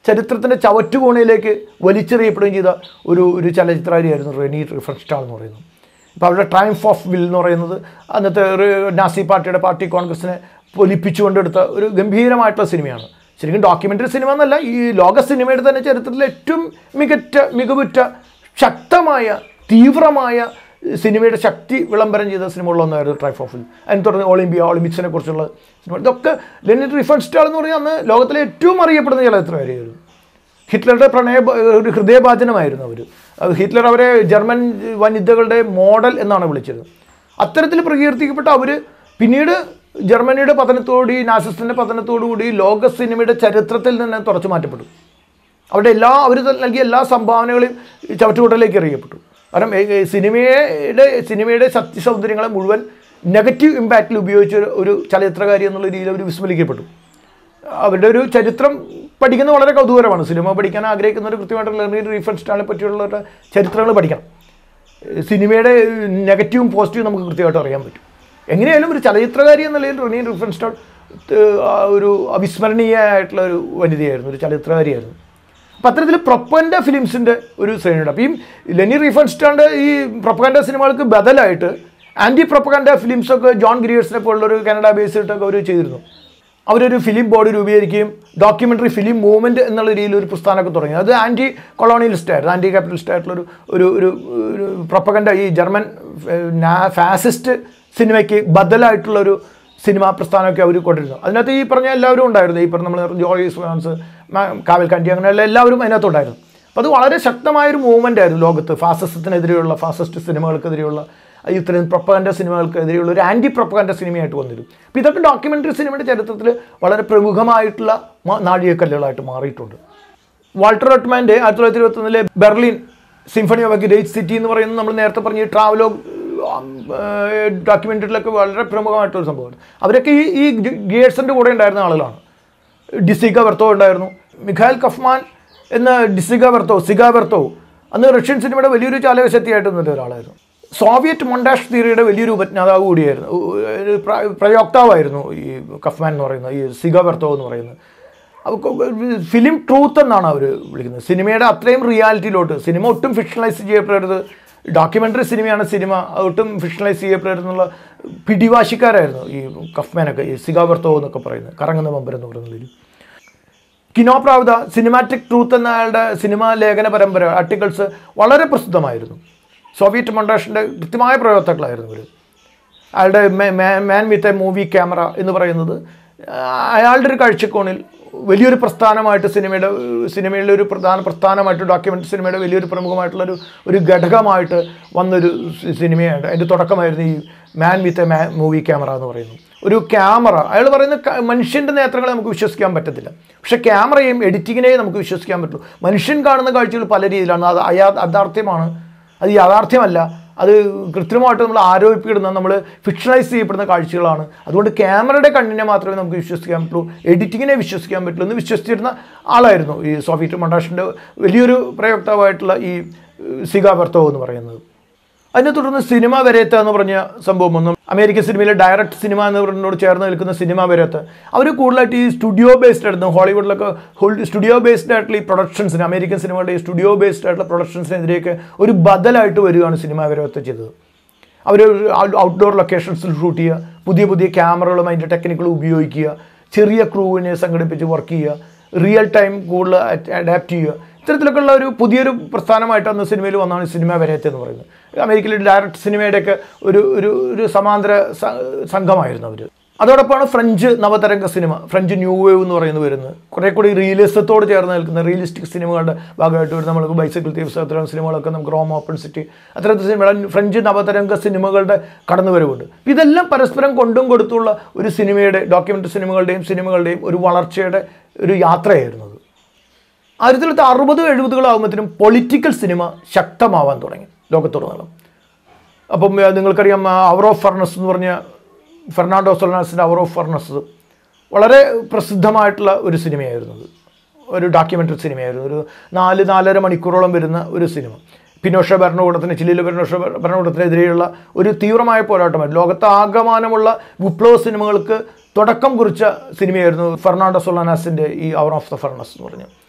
ചരിത്രത്തിൻ്റെ ചവറ്റുകോണയിലേക്ക് വലിച്ചെറിയപ്പെടുകയും ചെയ്ത ഒരു ഒരു ചലച്ചിത്രകാരിയായിരുന്നു റെനി റിഫൻസ്റ്റാൾ എന്ന് പറയുന്നത് ഇപ്പോൾ അവരുടെ ട്രയംഫ് ഓഫ് വിൽ എന്ന് പറയുന്നത് അന്നത്തെ ഒരു നാസി പാർട്ടിയുടെ പാർട്ടി കോൺഗ്രസിനെ പൊലിപ്പിച്ചുകൊണ്ടെടുത്ത ഒരു ഗംഭീരമായിട്ടുള്ള സിനിമയാണ് ശരിക്കും ഡോക്യുമെൻ്ററി സിനിമ എന്നല്ല ഈ ലോക സിനിമയുടെ തന്നെ ചരിത്രത്തിലെ ഏറ്റവും മികച്ച മികവുറ്റ ശക്തമായ തീവ്രമായ സിനിമയുടെ ശക്തി വിളംബരം ചെയ്ത സിനിമകളിലൊന്നായിരുന്നു ട്രൈഫ് ഓഫ് വിൽ അതിന് തുടർന്ന് ഒളിമ്പിയ ഒളിമ്പിക്സിനെ കുറിച്ചുള്ള സിനിമ ഇതൊക്കെ ലെനിൻ റിഫൻസ്റ്റാൾ എന്ന് പറഞ്ഞാൽ അന്ന് ലോകത്തിലെ ഏറ്റവും അറിയപ്പെടുന്ന ചലച്ചിത്രകാരിയായിരുന്നു ഹിറ്റ്ലറുടെ പ്രണയ ഒരു ഹൃദയഭാചനമായിരുന്നു അവർ ഹിറ്റ്ലർ അവരെ ജർമ്മൻ വനിതകളുടെ മോഡൽ എന്നാണ് വിളിച്ചത് അത്തരത്തിൽ പ്രകീർത്തിക്കപ്പെട്ട അവർ പിന്നീട് ജർമ്മനിയുടെ പതനത്തോടുകൂടി നാസിസ്റ്റിൻ്റെ പതനത്തോടുകൂടി ലോക സിനിമയുടെ ചരിത്രത്തിൽ നിന്ന് തുറച്ചു മാറ്റപ്പെട്ടു അവരുടെ എല്ലാ അവർ നൽകിയ എല്ലാ സംഭാവനകളെയും ചവറ്റുകൂട്ടലേക്ക് എറിയപ്പെട്ടു കാരണം ഏ, ഏ, സിനിമയുടെ സിനിമയുടെ സത്യസൗന്ദര്യങ്ങളെ മുഴുവൻ നെഗറ്റീവ് ഇമ്പാക്റ്റിൽ ഉപയോഗിച്ച ഒരു- ഒരു ചലച്ചിത്രകാരി എന്നുള്ള രീതിയിൽ അവർ വിസ്മരിക്കപ്പെട്ടു അവരുടെ ഒരു ചരിത്രം പഠിക്കുന്നത് വളരെ കൗതുകരമാണ് സിനിമ പഠിക്കാൻ ആഗ്രഹിക്കുന്നവർ കൃത്യമായിട്ട് ലെർണിംഗ് റീഫൻസ്റ്റാളെ പറ്റിയുള്ള ചരിത്രങ്ങൾ പഠിക്കണം ഏഹ് സിനിമയുടെ നെഗറ്റീവും പോസിറ്റീവും നമുക്ക് കൃത്യമായിട്ട് അറിയാൻ പറ്റും എങ്ങനെയായാലും ഒരു ചലച്ചിത്രകാരി എന്ന നിലയിൽ റെനി റിഫൻസ്റ്റാൾ ഒരു അവിസ്മരണീയമായിട്ടുള്ള ഒരു വനിതയായിരുന്നു ഒരു ചലച്ചിത്രകാരിയായിരുന്നു അപ്പം അത്തരത്തിൽ പ്രൊപ്പഗൻഡ ഫിലിംസിൻ്റെ ഒരു ശ്രേണിയുണ്ട് അപ്പോൾ ഈ ലെനി റീഫൻസ്റ്റാളിൻ്റെ ഈ പ്രൊപ്പഗൻഡ സിനിമകൾക്ക് ബദലായിട്ട് ആൻറ്റി പ്രൊപ്പഗൻഡ ഫിലിംസൊക്കെ ജോൺ ഗ്രിയേഴ്സിനെ പോലുള്ള ഒരു കാനഡ ബേസ്ഡൊക്കെ അവർ ചെയ്തിരുന്നു അവരൊരു ഫിലിം ബോർഡ് രൂപീകരിക്കുകയും ഡോക്യുമെൻ്ററി ഫിലിം മൂവ്മെൻറ്റ് എന്നുള്ള രീതിയിൽ ഒരു പ്രസ്ഥാനമൊക്കെ തുടങ്ങി അത് ആൻറ്റി കൊളോണിയലിസ്റ്റ് ആയിരുന്നു ആൻറ്റി ക്യാപിറ്റലിസ്റ്റ് ആയിട്ടുള്ള ഒരു ഒരു ഒരു ഒരു പ്രൊപ്പഗൻഡ ഈ ജർമ്മൻ ഫാസിസ്റ്റ് സിനിമയ്ക്ക് ബദലായിട്ടുള്ള ഒരു സിനിമാ പ്രസ്ഥാനമൊക്കെ അവർ കൊണ്ടിരുന്നു അതിനകത്ത് ഈ പറഞ്ഞ എല്ലാവരും ഉണ്ടായിരുന്നു ഈ പറഞ്ഞ നമ്മൾ ജോയിസ് ഫാൻസ് കാവൽക്കാൻറ്റി അങ്ങനെയുള്ള എല്ലാവരും അതിനകത്തുണ്ടായിരുന്നു അപ്പോൾ അത് വളരെ ശക്തമായൊരു മൂവ്മെൻ്റ് ആയിരുന്നു ലോകത്ത് ഫാസിസത്തിനെതിരെയുള്ള ഫാസിസ്റ്റ് സിനിമകൾക്കെതിരെയുള്ള ഇത്രയും പ്രൊപ്പഗൻഡ സിനിമകൾക്കെതിരെയുള്ള ഒരു ആൻറ്റി പ്രൊപ്പഗൻഡ സിനിമയായിട്ട് വന്നിരുന്നു അപ്പോൾ ഇതൊക്കെ ഡോക്യുമെൻ്ററി സിനിമയുടെ ചരിത്രത്തിൽ വളരെ പ്രമുഖമായിട്ടുള്ള മ- നാഴികക്കല്ലുകളായിട്ട് മാറിയിട്ടുണ്ട് വാൾട്ടർ റട്ട്മാൻ്റെ ആയിരത്തി തൊള്ളായിരത്തി ഇരുപത്തൊന്നിലെ Berlin symphony of great city എന്ന് പറയുന്നത് നമ്മൾ നേരത്തെ പറഞ്ഞ ഈ ട്രാവലോ ഡോക്യുമെൻ്ററിയിലൊക്കെ വളരെ പ്രമുഖമായിട്ടൊരു സംഭവമാണ് അവരൊക്കെ ഈ ഈ ഗിയേഴ്സിൻ്റെ കൂടെ ഉണ്ടായിരുന്ന ആളുകളാണ് ഡിസിഗ ബെർത്തോ ഉണ്ടായിരുന്നു മിഖായൽ കഫ്മാൻ എന്ന ഡിസിഗ ബെർത്തോ സിഗ ബെർത്തോ അന്ന് റഷ്യൻ സിനിമയുടെ വലിയൊരു ചാലകശക്തിയായിട്ട് നിന്നിട്ട് ഒരാളായിരുന്നു സോവിയറ്റ് മൊണ്ടാഷ് തിയറിയുടെ വലിയൊരു ഉപജ്ഞാതാവ് കൂടിയായിരുന്നു ഉ- ഒരു പ്ര- പ്രയോക്താവായിരുന്നു ഈ കഫ്മാൻ എന്ന് പറയുന്നത് ഈ സിഗ ബെർത്തോ എന്ന് പറയുന്നത് ഫിലിം ട്രൂത്ത് എന്നാണ് അവർ വിളിക്കുന്നത് സിനിമയുടെ അത്രയും റിയാലിറ്റിയിലോട്ട് സിനിമ ഒട്ടും ഫിക്ഷണലൈസ് ചെയ്യപ്പെടരുത് ഡോക്യുമെൻ്ററി സിനിമയാണ് സിനിമ അത് ഒട്ടും ഫിക്ഷണലൈസ് ചെയ്യപ്പെടരുതെന്നുള്ള പിടിവാശിക്കാരായിരുന്നു ഈ കഫ്മാനൊക്കെ ഈ സിഗാബർത്തോ എന്നൊക്കെ പറയുന്നത് കറങ്ങുന്ന മമ്പരം എന്ന് പറയുന്നതിൽ കിനോ പ്രാവത സിനിമാറ്റിക് ട്രൂത്ത് എന്ന അയാളുടെ സിനിമാ ലേഖന പരമ്പര ആർട്ടിക്കിൾസ് വളരെ പ്രസിദ്ധമായിരുന്നു സോവിയറ്റ് മൊണ്ടാഷിൻ്റെ കൃത്യമായ പ്രയോക്താക്കളായിരുന്നു ഇവർ അയാളുടെ man with a movie camera എന്ന് പറയുന്നത് ആ, അയാളുടെ ഒരു കാഴ്ചക്കോണിൽ വലിയൊരു പ്രസ്ഥാനമായിട്ട് സിനിമയുടെ സിനിമയിലെ ഒരു പ്രധാന പ്രസ്ഥാനമായിട്ട് ഡോക്യുമെൻ്ററി സിനിമയുടെ വലിയൊരു പ്രമുഖമായിട്ടുള്ളൊരു ഒരു ഘടകമായിട്ട് വന്നൊരു സി- സിനിമയായിട്ട് അതിൻ്റെ തുടക്കമായിരുന്നു ഈ മാൻ വിത്ത് എ മാ മൂവി ക്യാമറ എന്ന് പറയുന്നത് ഒരു ക്യാമറ അയാൾ പറയുന്ന ക- മനുഷ്യൻ്റെ നേത്രങ്ങളെ നമുക്ക് വിശ്വസിക്കാൻ പറ്റത്തില്ല പക്ഷേ ക്യാമറയും എഡിറ്റിങ്ങിനെയും നമുക്ക് വിശ്വസിക്കാൻ പറ്റുള്ളൂ മനുഷ്യൻ കാണുന്ന കാഴ്ചകൾ പല രീതിയിലാണ് അത് അയാ യാഥാർത്ഥ്യമാണ് അത് യാഥാർത്ഥ്യമല്ല അത് കൃത്രിമമായിട്ട് നമ്മൾ ആരോപിക്കപ്പെടുന്ന നമ്മൾ ഫിക്ഷണലൈസ് ചെയ്യപ്പെടുന്ന കാഴ്ചകളാണ് അതുകൊണ്ട് ക്യാമറയുടെ കണ്ണിനെ മാത്രമേ നമുക്ക് വിശ്വസിക്കാൻ പറ്റുള്ളൂ എഡിറ്റിങ്ങിനെ വിശ്വസിക്കാൻ പറ്റുള്ളൂ എന്ന് വിശ്വസിച്ചിരുന്ന ആളായിരുന്നു ഈ സോവിയറ്റ് മണ്ടാഷിൻ്റെ വലിയൊരു പ്രയോക്താവായിട്ടുള്ള ഈ സിഗാ ബെർത്തോ എന്ന് പറയുന്നത് അതിനെ തുടർന്ന് സിനിമ വരയത്ത് എന്ന് പറഞ്ഞ സംഭവം ഒന്നും അമേരിക്കൻ സിനിമയിലെ ഡയറക്റ്റ് സിനിമ എന്ന് പറഞ്ഞതിനോട് ചേർന്ന് നിൽക്കുന്ന സിനിമ വരയത്ത് അവർ കൂടുതലായിട്ട് ഈ സ്റ്റുഡിയോ ബേസ്ഡ് ആയിരുന്നു ഹോളിവുഡിലൊക്കെ സ്റ്റുഡിയോ ബേസ്ഡ് ആയിട്ടുള്ള ഈ പ്രൊഡക്ഷൻസിന് അമേരിക്കൻ സിനിമകളുടെ ഈ സ്റ്റുഡിയോ ബേസ്ഡ് ആയിട്ടുള്ള പ്രൊഡക്ഷൻസിനെതിരെയൊക്കെ ഒരു ബദലായിട്ട് വരികയാണ് സിനിമ വരയത്ത് ചെയ്തത് അവർ ഔട്ട്ഡോർ ലൊക്കേഷൻസിൽ ഷൂട്ട് ചെയ്യുക പുതിയ പുതിയ ക്യാമറകളും അതിൻ്റെ ടെക്നിക്കുകളും ഉപയോഗിക്കുക ചെറിയ ക്രൂവിനെ സംഘടിപ്പിച്ച് വർക്ക് ചെയ്യുക റിയൽ ടൈം കൂടുതൽ അഡാപ്റ്റ് ചെയ്യുക ഇത്തരത്തിലൊക്കെ ഉള്ള ഒരു പുതിയൊരു പ്രസ്ഥാനമായിട്ട് അന്ന് സിനിമയിൽ വന്നാണ് ഈ സിനിമ വരയത്ത് എന്ന് പറയുന്നത് അമേരിക്കയിലെ ഡയറക്റ്റ് സിനിമയുടെയൊക്കെ ഒരു ഒരു ഒരു സമാന്തര സ- സംഘമായിരുന്നു അവർ അതോടൊപ്പമാണ് ഫ്രഞ്ച് നവതരംഗ സിനിമ ഫ്രഞ്ച് ന്യൂ വേവ് എന്ന് പറയുന്നത് വരുന്നത് കുറേ കൂടി റിയലിസത്തോട് ചേർന്ന് നിൽക്കുന്ന റിയലിസ്റ്റിക് സിനിമകളുടെ ഭാഗമായിട്ട് വരുന്ന നമുക്ക് ബൈസൈക്കിൾ തീവ്സ് അത്തരം സിനിമകളൊക്കെ നമുക്ക് റോം ഓപ്പൺ സിറ്റി അത്തരത്തിൽ സിനിമകൾ ഫ്രഞ്ച് നവതരംഗ സിനിമകളുടെ കടന്നുവരവുണ്ട് ഇതെല്ലാം പരസ്പരം കൊണ്ടും കൊടുത്തുള്ള ഒരു സിനിമയുടെ ഡോക്യുമെൻ്ററി സിനിമകളുടെയും സിനിമകളുടെയും ഒരു വളർച്ചയുടെ ഒരു യാത്രയായിരുന്നു അത് ആയിരത്തി തൊള്ളായിരത്തി അറുപത് എഴുപതുകളാകുമ്പോഴത്തേനും പൊളിറ്റിക്കൽ സിനിമ ശക്തമാവാൻ തുടങ്ങി ലോകത്തുടനീളം അപ്പം ആ, നിങ്ങൾക്കറിയാം അവർ ഓഫ് ഫർണസ് എന്ന് പറഞ്ഞ ഫെർണാണ്ടോ സൊലനാസിൻ്റെ അവർ ഓഫ് ഫർണസ് വളരെ പ്രസിദ്ധമായിട്ടുള്ള ഒരു സിനിമയായിരുന്നു അത് ഒരു ഡോക്യുമെൻ്ററി സിനിമയായിരുന്നു ഒരു നാല് നാലര മണിക്കൂറോളം വരുന്ന ഒരു സിനിമ പിനോഷ ഭരണകൂടത്തിന് ചില്ലിയിലെ പിനോഷ ഭരണകൂടത്തിനെതിരെയുള്ള ഒരു തീവ്രമായ പോരാട്ടമായിരുന്നു ലോകത്താകമാനമുള്ള വിപ്ലവ സിനിമകൾക്ക് തുടക്കം കുറിച്ച സിനിമയായിരുന്നു ഫെർണാണ്ടോ സൊളനാസിൻ്റെ ഈ അവർ ഓഫ് ദ ഫർണസ് എന്ന് പറഞ്ഞ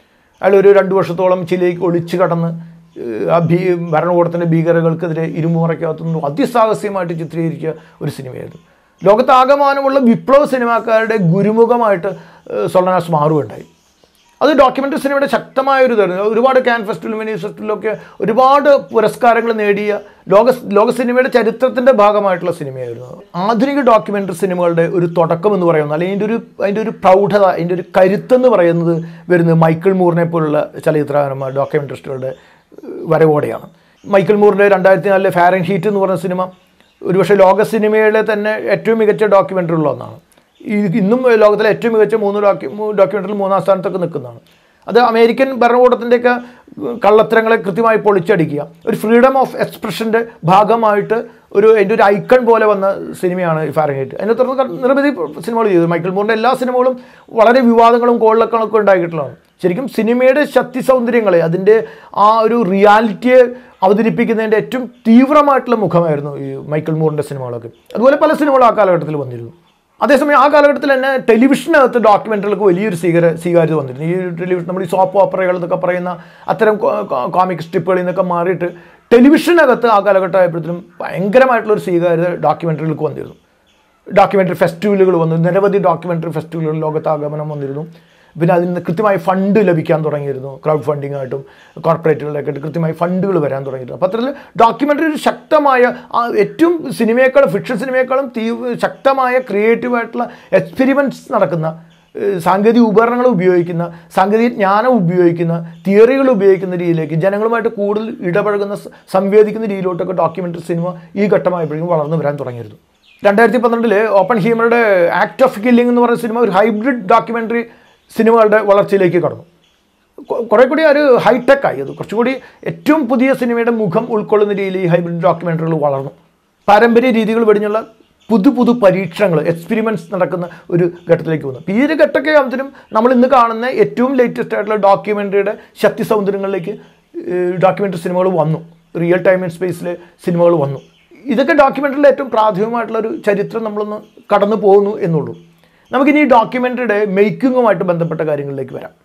അയാൾ ഒരു രണ്ട് വർഷത്തോളം ചിലയ്ക്ക് ഒളിച്ചു കടന്ന് ഏഹ്, ആ ഭീ ഭരണകൂടത്തിൻ്റെ ഭീകരകൾക്കെതിരെ ഇരുമുറയ്ക്കകത്തുനിന്ന് അതിസാഹസ്യമായിട്ട് ചിത്രീകരിക്കുക ഒരു സിനിമയായിരുന്നു ലോകത്താകമാനമുള്ള വിപ്ലവ സിനിമാക്കാരുടെ ഗുരുമുഖമായിട്ട് ഏഹ്, സൊളനാസ് മാറുകയുണ്ടായി അത് ഡോക്യുമെൻ്ററി സിനിമയുടെ ശക്തമായ ഒരു ഇതായിരുന്നു ഒരുപാട് ക്യാൻ ഫെസ്റ്റിവലും മിനി ഫെസ്റ്റിവലൊക്കെ ഒരുപാട് പുരസ്കാരങ്ങൾ നേടിയ ലോക ലോക സിനിമയുടെ ചരിത്രത്തിൻ്റെ ഭാഗമായിട്ടുള്ള സിനിമയായിരുന്നു ആധുനിക ഡോക്യുമെൻ്ററി സിനിമകളുടെ ഒരു തുടക്കം എന്ന് പറയുന്നത് അല്ലെങ്കിൽ അതിൻ്റെ ഒരു അതിൻ്റെ ഒരു പ്രൗഢത അതിൻ്റെ ഒരു കരുത്തെന്ന് പറയുന്നത് വരുന്നത് മൈക്കിൾ മൂറിനെ പോലുള്ള ചലച്ചിത്രകാരന്മാർ ഡോക്യുമെൻ്ററിസ്റ്റുകളുടെ വരവോടെയാണ് മൈക്കിൾ മൂറിൻ്റെ രണ്ടായിരത്തി നാലിലെ ഫാരൻ ഹീറ്റ് എന്ന് പറഞ്ഞ സിനിമ ഒരുപക്ഷെ ലോക സിനിമയിലെ തന്നെ ഏറ്റവും മികച്ച ഡോക്യുമെൻ്ററിയുള്ള ഒന്നാണ് ഈ ഇന്നും ലോകത്തിലെ ഏറ്റവും മികച്ച മൂന്ന് ഡോക്യു ഡോക്യുമെൻ്ററിൽ മൂന്നാം സ്ഥാനത്തൊക്കെ നിൽക്കുന്നതാണ് അത് അമേരിക്കൻ ഭരണകൂടത്തിൻ്റെയൊക്കെ കള്ളത്തരങ്ങളെ കൃത്യമായി പൊളിച്ചടിക്കുക ഒരു ഫ്രീഡം ഓഫ് എക്സ്പ്രഷൻ്റെ ഭാഗമായിട്ട് ഒരു അതിൻ്റെ ഒരു ഐക്കൺ പോലെ വന്ന സിനിമയാണ് ഈ ഫാരൻഹൈറ്റ് അതിനെ തുടർന്ന് ക- നിരവധി സിനിമകൾ ചെയ്തു മൈക്കിൾ മൂറിൻ്റെ എല്ലാ സിനിമകളും വളരെ വിവാദങ്ങളും കോളിളക്കങ്ങളൊക്കെ ഉണ്ടായിട്ടുള്ളതാണ് ശരിക്കും സിനിമയുടെ ശക്തി സൗന്ദര്യങ്ങളെ അതിൻ്റെ ആ ഒരു റിയാലിറ്റിയെ അവതരിപ്പിക്കുന്നതിൻ്റെ ഏറ്റവും തീവ്രമായിട്ടുള്ള മുഖമായിരുന്നു ഈ മൈക്കിൾ മൂറിൻ്റെ സിനിമകളൊക്കെ അതുപോലെ പല സിനിമകളും ആ കാലഘട്ടത്തിൽ വന്നിരുന്നു അതേസമയം ആ കാലഘട്ടത്തിൽ തന്നെ ടെലിവിഷനകത്ത് ഡോക്യുമെൻ്ററികൾക്ക് വലിയൊരു സ്വീകാര സ്വീകാര്യത വന്നിരുന്നു ഈ ടെലിവിഷൻ നമ്മൾ ഈ സോപ്പ് ഓപ്പറകൾ എന്നൊക്കെ പറയുന്ന അത്തരം കോമിക് സ്ട്രിപ്പുകളിൽ നിന്നൊക്കെ മാറിയിട്ട് ടെലിവിഷനകത്ത് ആ കാലഘട്ടം ആയപ്പോഴത്തേനും ഭയങ്കരമായിട്ടുള്ള ഒരു സ്വീകാര്യത ഡോക്യുമെൻ്ററികൾക്ക് വന്നിരുന്നു ഡോക്യുമെൻ്ററി ഫെസ്റ്റിവലുകൾ വന്നു നിരവധി ഡോക്യുമെൻ്ററി ഫെസ്റ്റിവലുകൾ ലോകത്താഗമനം വന്നിരുന്നു പിന്നെ അതിൽ നിന്ന് കൃത്യമായി ഫണ്ട് ലഭിക്കാൻ തുടങ്ങിയിരുന്നു ക്രൗഡ് ഫണ്ടിങ് ആയിട്ടും കോർപ്പറേറ്റുകളിലൊക്കെ ആയിട്ട് കൃത്യമായി ഫണ്ടുകൾ വരാൻ തുടങ്ങിയിരുന്നു അപ്പോൾ അത്തരത്തിൽ ഡോക്യുമെൻ്ററി ഒരു ശക്തമായ ആ ഏറ്റവും സിനിമയേക്കാളും ഫിക്ഷൻ സിനിമയേക്കാളും തീവ്ര ശക്തമായ ക്രിയേറ്റീവായിട്ടുള്ള എക്സ്പെരിമെൻറ്റ്സ് നടക്കുന്ന ഏഹ് സാങ്കേതിക ഉപകരണങ്ങൾ ഉപയോഗിക്കുന്ന സാങ്കേതിക ജ്ഞാനം ഉപയോഗിക്കുന്ന തിയറികൾ ഉപയോഗിക്കുന്ന രീതിയിലേക്ക് ജനങ്ങളുമായിട്ട് കൂടുതൽ ഇടപഴകുന്ന സ- സംവേദിക്കുന്ന രീതിയിലോട്ടൊക്കെ ഡോക്യുമെൻ്ററി സിനിമ ഈ ഘട്ടമായപ്പോഴേക്കും വളർന്നു വരാൻ തുടങ്ങിയിരുന്നു രണ്ടായിരത്തി പന്ത്രണ്ടില് ഓപ്പൺ ഹീമറുടെ ആക്ട് ഓഫ് കില്ലിംഗ് എന്ന് പറയുന്ന സിനിമ ഒരു ഹൈബ്രിഡ് ഡോക്യുമെൻ്ററി സിനിമകളുടെ വളർച്ചയിലേക്ക് കടന്നു കൊ- കുറെ കൂടി ഒരു ഹൈടെക് ആയി അത് കുറച്ചുകൂടി ഏറ്റവും പുതിയ സിനിമയുടെ മുഖം ഉൾക്കൊള്ളുന്ന രീതിയിൽ ഈ ഹൈബ്രിഡ് ഡോക്യുമെൻ്ററികൾ വളർന്നു പാരമ്പര്യ രീതികൾ വെടിഞ്ഞുള്ള പുതു പുതു പരീക്ഷണങ്ങൾ എക്സ്പെരിമെൻറ്റ്സ് നടക്കുന്ന ഒരു ഘട്ടത്തിലേക്ക് വന്നു അപ്പോൾ ഈ ഒരു ഘട്ടമൊക്കെ ആകുമ്പോഴത്തേനും നമ്മൾ ഇന്ന് കാണുന്ന ഏറ്റവും ലേറ്റസ്റ്റ് ആയിട്ടുള്ള ഡോക്യുമെൻ്ററിയുടെ ശക്തി സൗന്ദര്യങ്ങളിലേക്ക് ഡോക്യുമെൻ്ററി സിനിമകൾ വന്നു റിയൽ ടൈം ആൻഡ് സ്പേസിലെ സിനിമകൾ വന്നു ഇതൊക്കെ ഡോക്യുമെൻ്ററിയുടെ ഏറ്റവും പ്രാഥമികമായിട്ടുള്ള ഒരു ചരിത്രം നമ്മളൊന്ന് കടന്നു പോകുന്നു എന്നുള്ളൂ നമുക്കിനി ഈ ഡോക്യുമെൻ്ററിയുടെ മേക്കിങ്ങുമായിട്ട് ബന്ധപ്പെട്ട കാര്യങ്ങളിലേക്ക് വരാം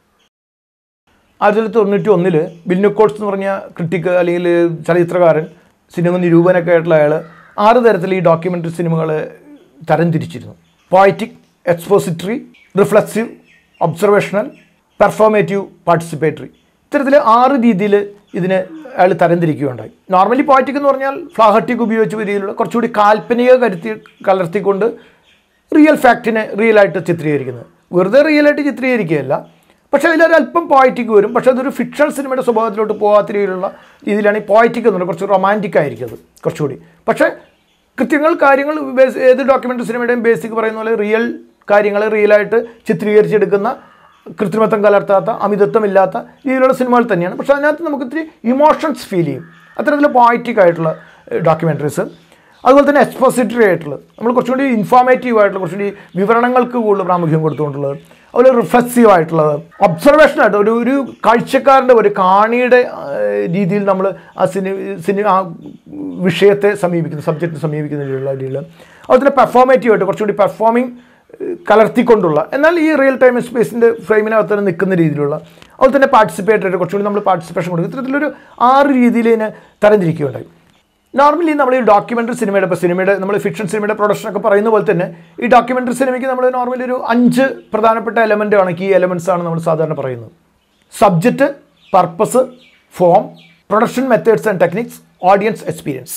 ആയിരത്തി തൊള്ളായിരത്തി തൊണ്ണൂറ്റി ഒന്നില് ബിൽനുക്കോട്സ് എന്ന് പറഞ്ഞ ക്രിട്ടിക്ക് അല്ലെങ്കിൽ ചലച്ചിത്രകാരൻ സിനിമ നിരൂപനൊക്കെ ആയിട്ടുള്ള അയാൾ ആറ് തരത്തിൽ ഈ ഡോക്യുമെൻ്ററി സിനിമകളെ തരംതിരിച്ചിരുന്നു poetic expository reflexive observational performative participatory ഇത്തരത്തിൽ ആറ് രീതിയിൽ ഇതിനെ അയാൾ തരംതിരിക്കുകയുണ്ടായി നോർമലി പോയറ്റിക് എന്ന് പറഞ്ഞാൽ ഫ്ലാഹട്ടിക് ഉപയോഗിച്ച രീതിയിലുള്ള കുറച്ചുകൂടി കാൽപ്പനിക കരുത്തി കലർത്തിക്കൊണ്ട് റിയൽ ഫാക്റ്റിനെ റിയലായിട്ട് ചിത്രീകരിക്കുന്നത് വെറുതെ റിയലായിട്ട് ചിത്രീകരിക്കുകയല്ല പക്ഷേ അതിലൊരു അല്പം പോയറ്റിക് വരും പക്ഷേ അതൊരു ഫിക്ഷൻ സിനിമയുടെ സ്വഭാവത്തിലോട്ട് പോകാത്ത രീതിയിലുള്ള രീതിയിലാണ് ഈ പോയറ്റിക് എന്ന് പറയുന്നത് കുറച്ച് റൊമാൻറ്റിക് ആയിരിക്കും അത് കുറച്ചുകൂടി പക്ഷേ കൃത്യങ്ങൾ കാര്യങ്ങൾ ബേസ് ഏത് ഡോക്യുമെൻ്ററി സിനിമയുടെയും ബേസിക് പറയുന്ന പോലെ റിയൽ കാര്യങ്ങൾ റിയലായിട്ട് ചിത്രീകരിച്ചെടുക്കുന്ന കൃത്രിമത്വം കലർത്താത്ത അമിതത്വമില്ലാത്ത രീതിയിലുള്ള സിനിമകൾ തന്നെയാണ് പക്ഷേ അതിനകത്ത് നമുക്ക് ഇത്തിരി ഇമോഷൻസ് ഫീൽ ചെയ്യും അത്തരത്തിൽ പോയറ്റിക് ആയിട്ടുള്ള ഡോക്യുമെൻ്ററീസ് അതുപോലെ തന്നെ എക്സ്പോസിറ്ററി ആയിട്ടുള്ളത് നമ്മൾ കുറച്ചുകൂടി ഇൻഫോർമേറ്റീവ് ആയിട്ടുള്ള കുറച്ചുകൂടി വിവരണങ്ങൾക്ക് കൂടുതൽ പ്രാമുഖ്യം കൊടുത്തുകൊണ്ടുള്ളത് അതുപോലെ റിഫ്ലക്സീവ് ആയിട്ടുള്ളത് ഒബ്സർവേഷൻ ആയിട്ട് ഒരു ഒരു കാഴ്ചക്കാരൻ്റെ ഒരു കാണിയുടെ ആ, രീതിയിൽ നമ്മൾ ആ സിനി സിനി ആ വിഷയത്തെ സമീപിക്കുന്ന സബ്ജക്റ്റ് സമീപിക്കുന്ന രീതിയിലുള്ള രീതിയിൽ അതുപോലെ തന്നെ പെർഫോമേറ്റീവ് ആയിട്ട് കുറച്ചുകൂടി പെർഫോമിങ് കലർത്തിക്കൊണ്ടുള്ള എന്നാൽ ഈ റിയൽ ടൈം സ്പേസിൻ്റെ ഫ്രെയിമിനകത്ത് തന്നെ നിൽക്കുന്ന രീതിയിലുള്ള അതുപോലെ തന്നെ പാർട്ടിസിപ്പേറ്റ് ആയിട്ട് കുറച്ചുകൂടി നമ്മൾ പാർട്ടിസിപ്പേഷൻ കൊടുക്കും ഇത്തരത്തിലൊരു ആറ് രീതിയിൽ ഇതിനെ തരംതിരിക്കുകയുണ്ടായി നോർമലി നമ്മൾ ഈ ഡോക്യുമെൻ്ററി സിനിമയുടെ ഇപ്പോൾ സിനിമയുടെ നമ്മൾ ഫിക്ഷൻ സിനിമയുടെ പ്രൊഡക്ഷൻ ഒക്കെ പറയുന്ന പോലെ തന്നെ ഈ ഡോക്യുമെൻ്ററി സിനിമയ്ക്ക് നമ്മൾ നോർമലി ഒരു അഞ്ച് പ്രധാനപ്പെട്ട എലമെൻ്റ് ആണ് കീ എലമെൻറ്റ്സ് ആണ് നമ്മൾ സാധാരണ പറയുന്നത് subject purpose form production methods and techniques audience experience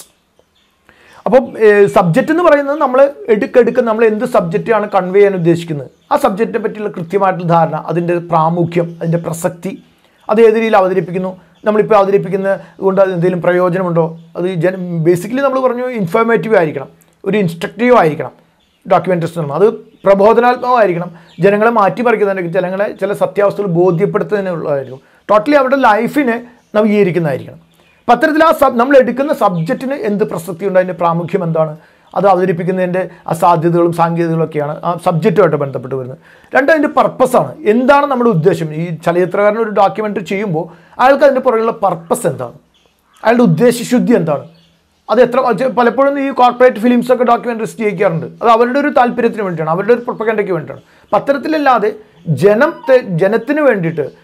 അപ്പം സബ്ജക്റ്റ് എന്ന് പറയുന്നത് നമ്മൾ എടുക്കെടുക്ക് നമ്മൾ എന്ത് സബ്ജക്റ്റാണ് കൺവേ ചെയ്യാൻ ഉദ്ദേശിക്കുന്നത് ആ സബ്ജക്റ്റിനെ പറ്റിയുള്ള കൃത്യമായിട്ടുള്ള ധാരണ അതിൻ്റെ പ്രാമുഖ്യം അതിൻ്റെ പ്രസക്തി അത് ഏത് രീതിയിൽ അവതരിപ്പിക്കുന്നു നമ്മളിപ്പോൾ അവതരിപ്പിക്കുന്ന കൊണ്ട് അത് എന്തെങ്കിലും പ്രയോജനമുണ്ടോ അത് ജന ബേസിക്കലി നമ്മൾ പറഞ്ഞു ഇൻഫോർമേറ്റീവ് ആയിരിക്കണം ഒരു ഇൻസ്ട്രക്റ്റീവ് ആയിരിക്കണം ഡോക്യുമെൻ്ററി സിനിമ അത് പ്രബോധനാത്മകമായിരിക്കണം ജനങ്ങളെ മാറ്റിമറിക്കുന്നതിന് ജനങ്ങളെ ചില സത്യാവസ്ഥകൾ ബോധ്യപ്പെടുത്തുന്നതിനുള്ളതായിരിക്കും ടോട്ടലി അവരുടെ ലൈഫിനെ നവീകരിക്കുന്നതായിരിക്കണം അപ്പം അത്തരത്തിൽ ആ സബ് നമ്മൾ എടുക്കുന്ന സബ്ജക്റ്റിന് എന്ത് പ്രസക്തിയുണ്ട് അതിൻ്റെ പ്രാമുഖ്യം എന്താണ് അത് അവതരിപ്പിക്കുന്നതിൻ്റെ ആ സാധ്യതകളും സാങ്കേതികളൊക്കെയാണ് ആ സബ്ജക്റ്റുമായിട്ട് ബന്ധപ്പെട്ട് വരുന്നത് രണ്ട് അതിൻ്റെ പർപ്പസാണ് എന്താണ് നമ്മുടെ ഉദ്ദേശം ഈ ചലച്ചിത്രകാരൻ ഒരു ഡോക്യുമെൻ്ററി ചെയ്യുമ്പോൾ അയാൾക്ക് അതിൻ്റെ പുറകെയുള്ള പർപ്പസ് എന്താണ് അയാളുടെ ഉദ്ദേശശുദ്ധി എന്താണ് അത് എത്ര അത് പലപ്പോഴും ഈ കോർപ്പറേറ്റ് ഫിലിംസ് ഒക്കെ ഡോക്യുമെൻ്ററീസ് ചെയ്യിക്കാറുണ്ട് അത് അവരുടെ ഒരു താല്പര്യത്തിന് വേണ്ടിയിട്ടാണ് അവരുടെ ഒരു പ്രൊപ്പഗൻഡയ്ക്ക് വേണ്ടിയിട്ടാണ് അപ്പം അത്തരത്തിലല്ലാതെ ജനത്തെ ജനത്തിന് വേണ്ടിയിട്ട്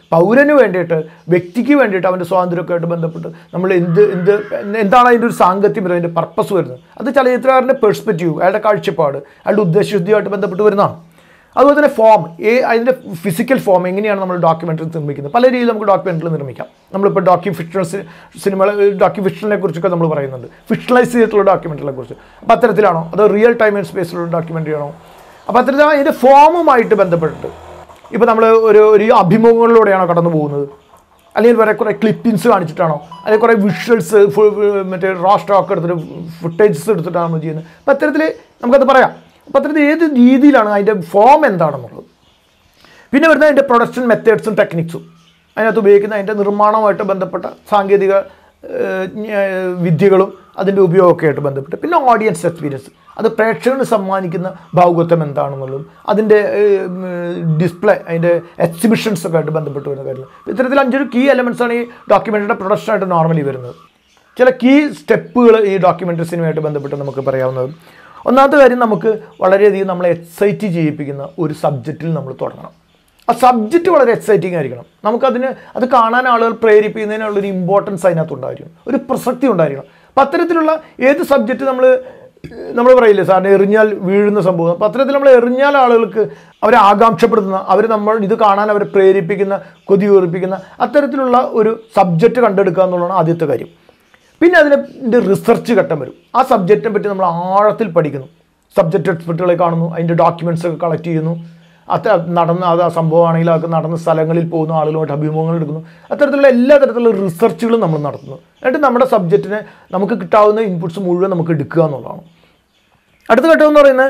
പൗരന് വേണ്ടിയിട്ട് വ്യക്തിക്ക് വേണ്ടിയിട്ട് അവൻ്റെ സ്വാതന്ത്ര്യമൊക്കെ ആയിട്ട് ബന്ധപ്പെട്ട് നമ്മൾ എന്ത് എന്ത് എന്താണ് അതിൻ്റെ ഒരു സാങ്കത്യം വരുന്നത് അതിൻ്റെ പർപ്പസ് വരുന്നത് അത് ചലച്ചിത്രകാരൻ്റെ പെർസ്പെക്റ്റീവ് അയാളുടെ കാഴ്ചപ്പാട് അയാളുടെ ഉദ്ദേശശുദ്ധിയുമായിട്ട് ബന്ധപ്പെട്ട് വരുന്നതാണ് അതുപോലെ തന്നെ ഫോം ഏ അതിൻ്റെ ഫിസിക്കൽ ഫോം എങ്ങനെയാണ് നമ്മൾ ഡോക്യുമെൻ്ററി നിർമ്മിക്കുന്നത് പല രീതിയിൽ നമുക്ക് ഡോക്യുമെൻ്ററി നിർമ്മിക്കാം നമ്മളിപ്പോൾ ഡോക്യു ഫിക്ഷണൽ സിനിമ ഡോക്യു ഫിക്ഷനെ കുറിച്ചൊക്കെ നമ്മൾ പറയുന്നുണ്ട് ഫിക്ഷണലൈസ് ചെയ്തിട്ടുള്ള ഡോക്യുമെൻ്ററിനെ കുറിച്ച് അപ്പോൾ അത്തരത്തിലാണോ അതോ റിയൽ ടൈം ആൻഡ് സ്പേസിലുള്ള ഡോക്യുമെൻ്ററി ആണോ അപ്പോൾ അത്തരത്തിൽ അതിൻ്റെ ഫോമുമായിട്ട് ബന്ധപ്പെട്ടിട്ട് ഇപ്പോൾ നമ്മൾ ഒരു ഒരു അഭിമുഖങ്ങളിലൂടെയാണോ കടന്നു പോകുന്നത് അല്ലെങ്കിൽ വേറെ കുറേ ക്ലിപ്പിങ്സ് കാണിച്ചിട്ടാണോ അല്ലെങ്കിൽ കുറേ വിഷ്വൽസ് മറ്റേ റോ സ്റ്റോക്ക് എടുത്തിട്ട് ഫുട്ടേജസ് എടുത്തിട്ടാണ് നമ്മൾ ചെയ്യുന്നത് അപ്പോൾ അത്തരത്തിൽ നമുക്കത് പറയാം അപ്പോൾ അത്തരത്തിൽ ഏത് രീതിയിലാണ് അതിൻ്റെ ഫോം എന്താണെന്നുള്ളത് പിന്നെ വരുന്നത് അതിൻ്റെ പ്രൊഡക്ഷൻ മെത്തേഡ്സും ടെക്നിക്സും അതിനകത്ത് ഉപയോഗിക്കുന്ന അതിൻ്റെ നിർമ്മാണവുമായിട്ട് ബന്ധപ്പെട്ട സാങ്കേതിക ഏഹ്, ഞ- വിദ്യകളും അതിൻ്റെ ഉപയോഗമൊക്കെ ആയിട്ട് ബന്ധപ്പെട്ട് പിന്നെ ഓഡിയൻസ് എക്സ്പീരിയൻസ് അത് പ്രേക്ഷകന് സമ്മാനിക്കുന്ന ഭാവുകത്വം എന്താണെന്നുള്ളതും അതിൻ്റെ ഡിസ്പ്ലേ അതിൻ്റെ എക്സിബിഷൻസ് ഒക്കെ ആയിട്ട് ബന്ധപ്പെട്ട് വരുന്ന കാര്യങ്ങൾ ഇത്തരത്തിൽ അഞ്ചൊരു കീ എലമെൻറ്റ്സ് ആണ് ഈ ഡോക്യുമെൻ്ററിയുടെ പ്രൊഡക്ഷനായിട്ട് നോർമലി വരുന്നത് ചില കീ സ്റ്റെപ്പുകൾ ഈ ഡോക്യുമെൻ്ററി സിനിമയായിട്ട് ബന്ധപ്പെട്ട് നമുക്ക് പറയാവുന്നത് ഒന്നാമത്തെ കാര്യം നമുക്ക് വളരെയധികം നമ്മളെ എക്സൈറ്റ് ചെയ്യിപ്പിക്കുന്ന ഒരു സബ്ജക്റ്റിൽ നമ്മൾ തുടങ്ങണം ആ സബ്ജക്റ്റ് വളരെ എക്സൈറ്റിംഗ് ആയിരിക്കണം നമുക്കതിന് അത് കാണാൻ ആളുകൾ പ്രേരിപ്പിക്കുന്നതിനുള്ള ഒരു ഇമ്പോർട്ടൻസ് അതിനകത്ത് ഉണ്ടായിരിക്കണം ഒരു പ്രസക്തി ഉണ്ടായിരിക്കണം അപ്പം അത്തരത്തിലുള്ള ഏത് സബ്ജക്റ്റ് നമ്മൾ നമ്മൾ പറയില്ലേ സാറിന് എറിഞ്ഞാൽ വീഴുന്ന സംഭവം അപ്പം അത്തരത്തിൽ നമ്മൾ എറിഞ്ഞാൽ ആളുകൾക്ക് അവരെ ആകാംക്ഷപ്പെടുത്തുന്ന അവർ നമ്മൾ ഇത് കാണാൻ അവരെ പ്രേരിപ്പിക്കുന്ന കൊതി ഉറപ്പിക്കുന്ന അത്തരത്തിലുള്ള ഒരു സബ്ജക്റ്റ് കണ്ടെടുക്കുക എന്നുള്ളതാണ് ആദ്യത്തെ കാര്യം പിന്നെ അതിൻ്റെ റിസർച്ച് ഘട്ടം വരും ആ സബ്ജക്റ്റിനെ പറ്റി നമ്മൾ ആഴത്തിൽ പഠിക്കുന്നു സബ്ജക്റ്റ് എക്സ്പെർട്ടുകളെ കാണുന്നു അതിൻ്റെ ഡോക്യുമെൻറ്റ്സ് ഒക്കെ കളക്ട് ചെയ്യുന്നു അത് നടന്ന അത് ആ സംഭവമാണെങ്കിൽ അതൊക്കെ നടന്ന സ്ഥലങ്ങളിൽ പോകുന്നു ആളുകളുമായിട്ട് അഭിമുഖങ്ങൾ എടുക്കുന്നു അത്തരത്തിലുള്ള എല്ലാ തരത്തിലുള്ള റിസർച്ചുകളും നമ്മൾ നടത്തുന്നു എന്നിട്ട് നമ്മുടെ സബ്ജക്റ്റിനെ നമുക്ക് കിട്ടാവുന്ന ഇൻപുട്സ് മുഴുവൻ നമുക്ക് എടുക്കുക എന്നുള്ളതാണ് അടുത്ത ഘട്ടം എന്ന് പറയുന്നത്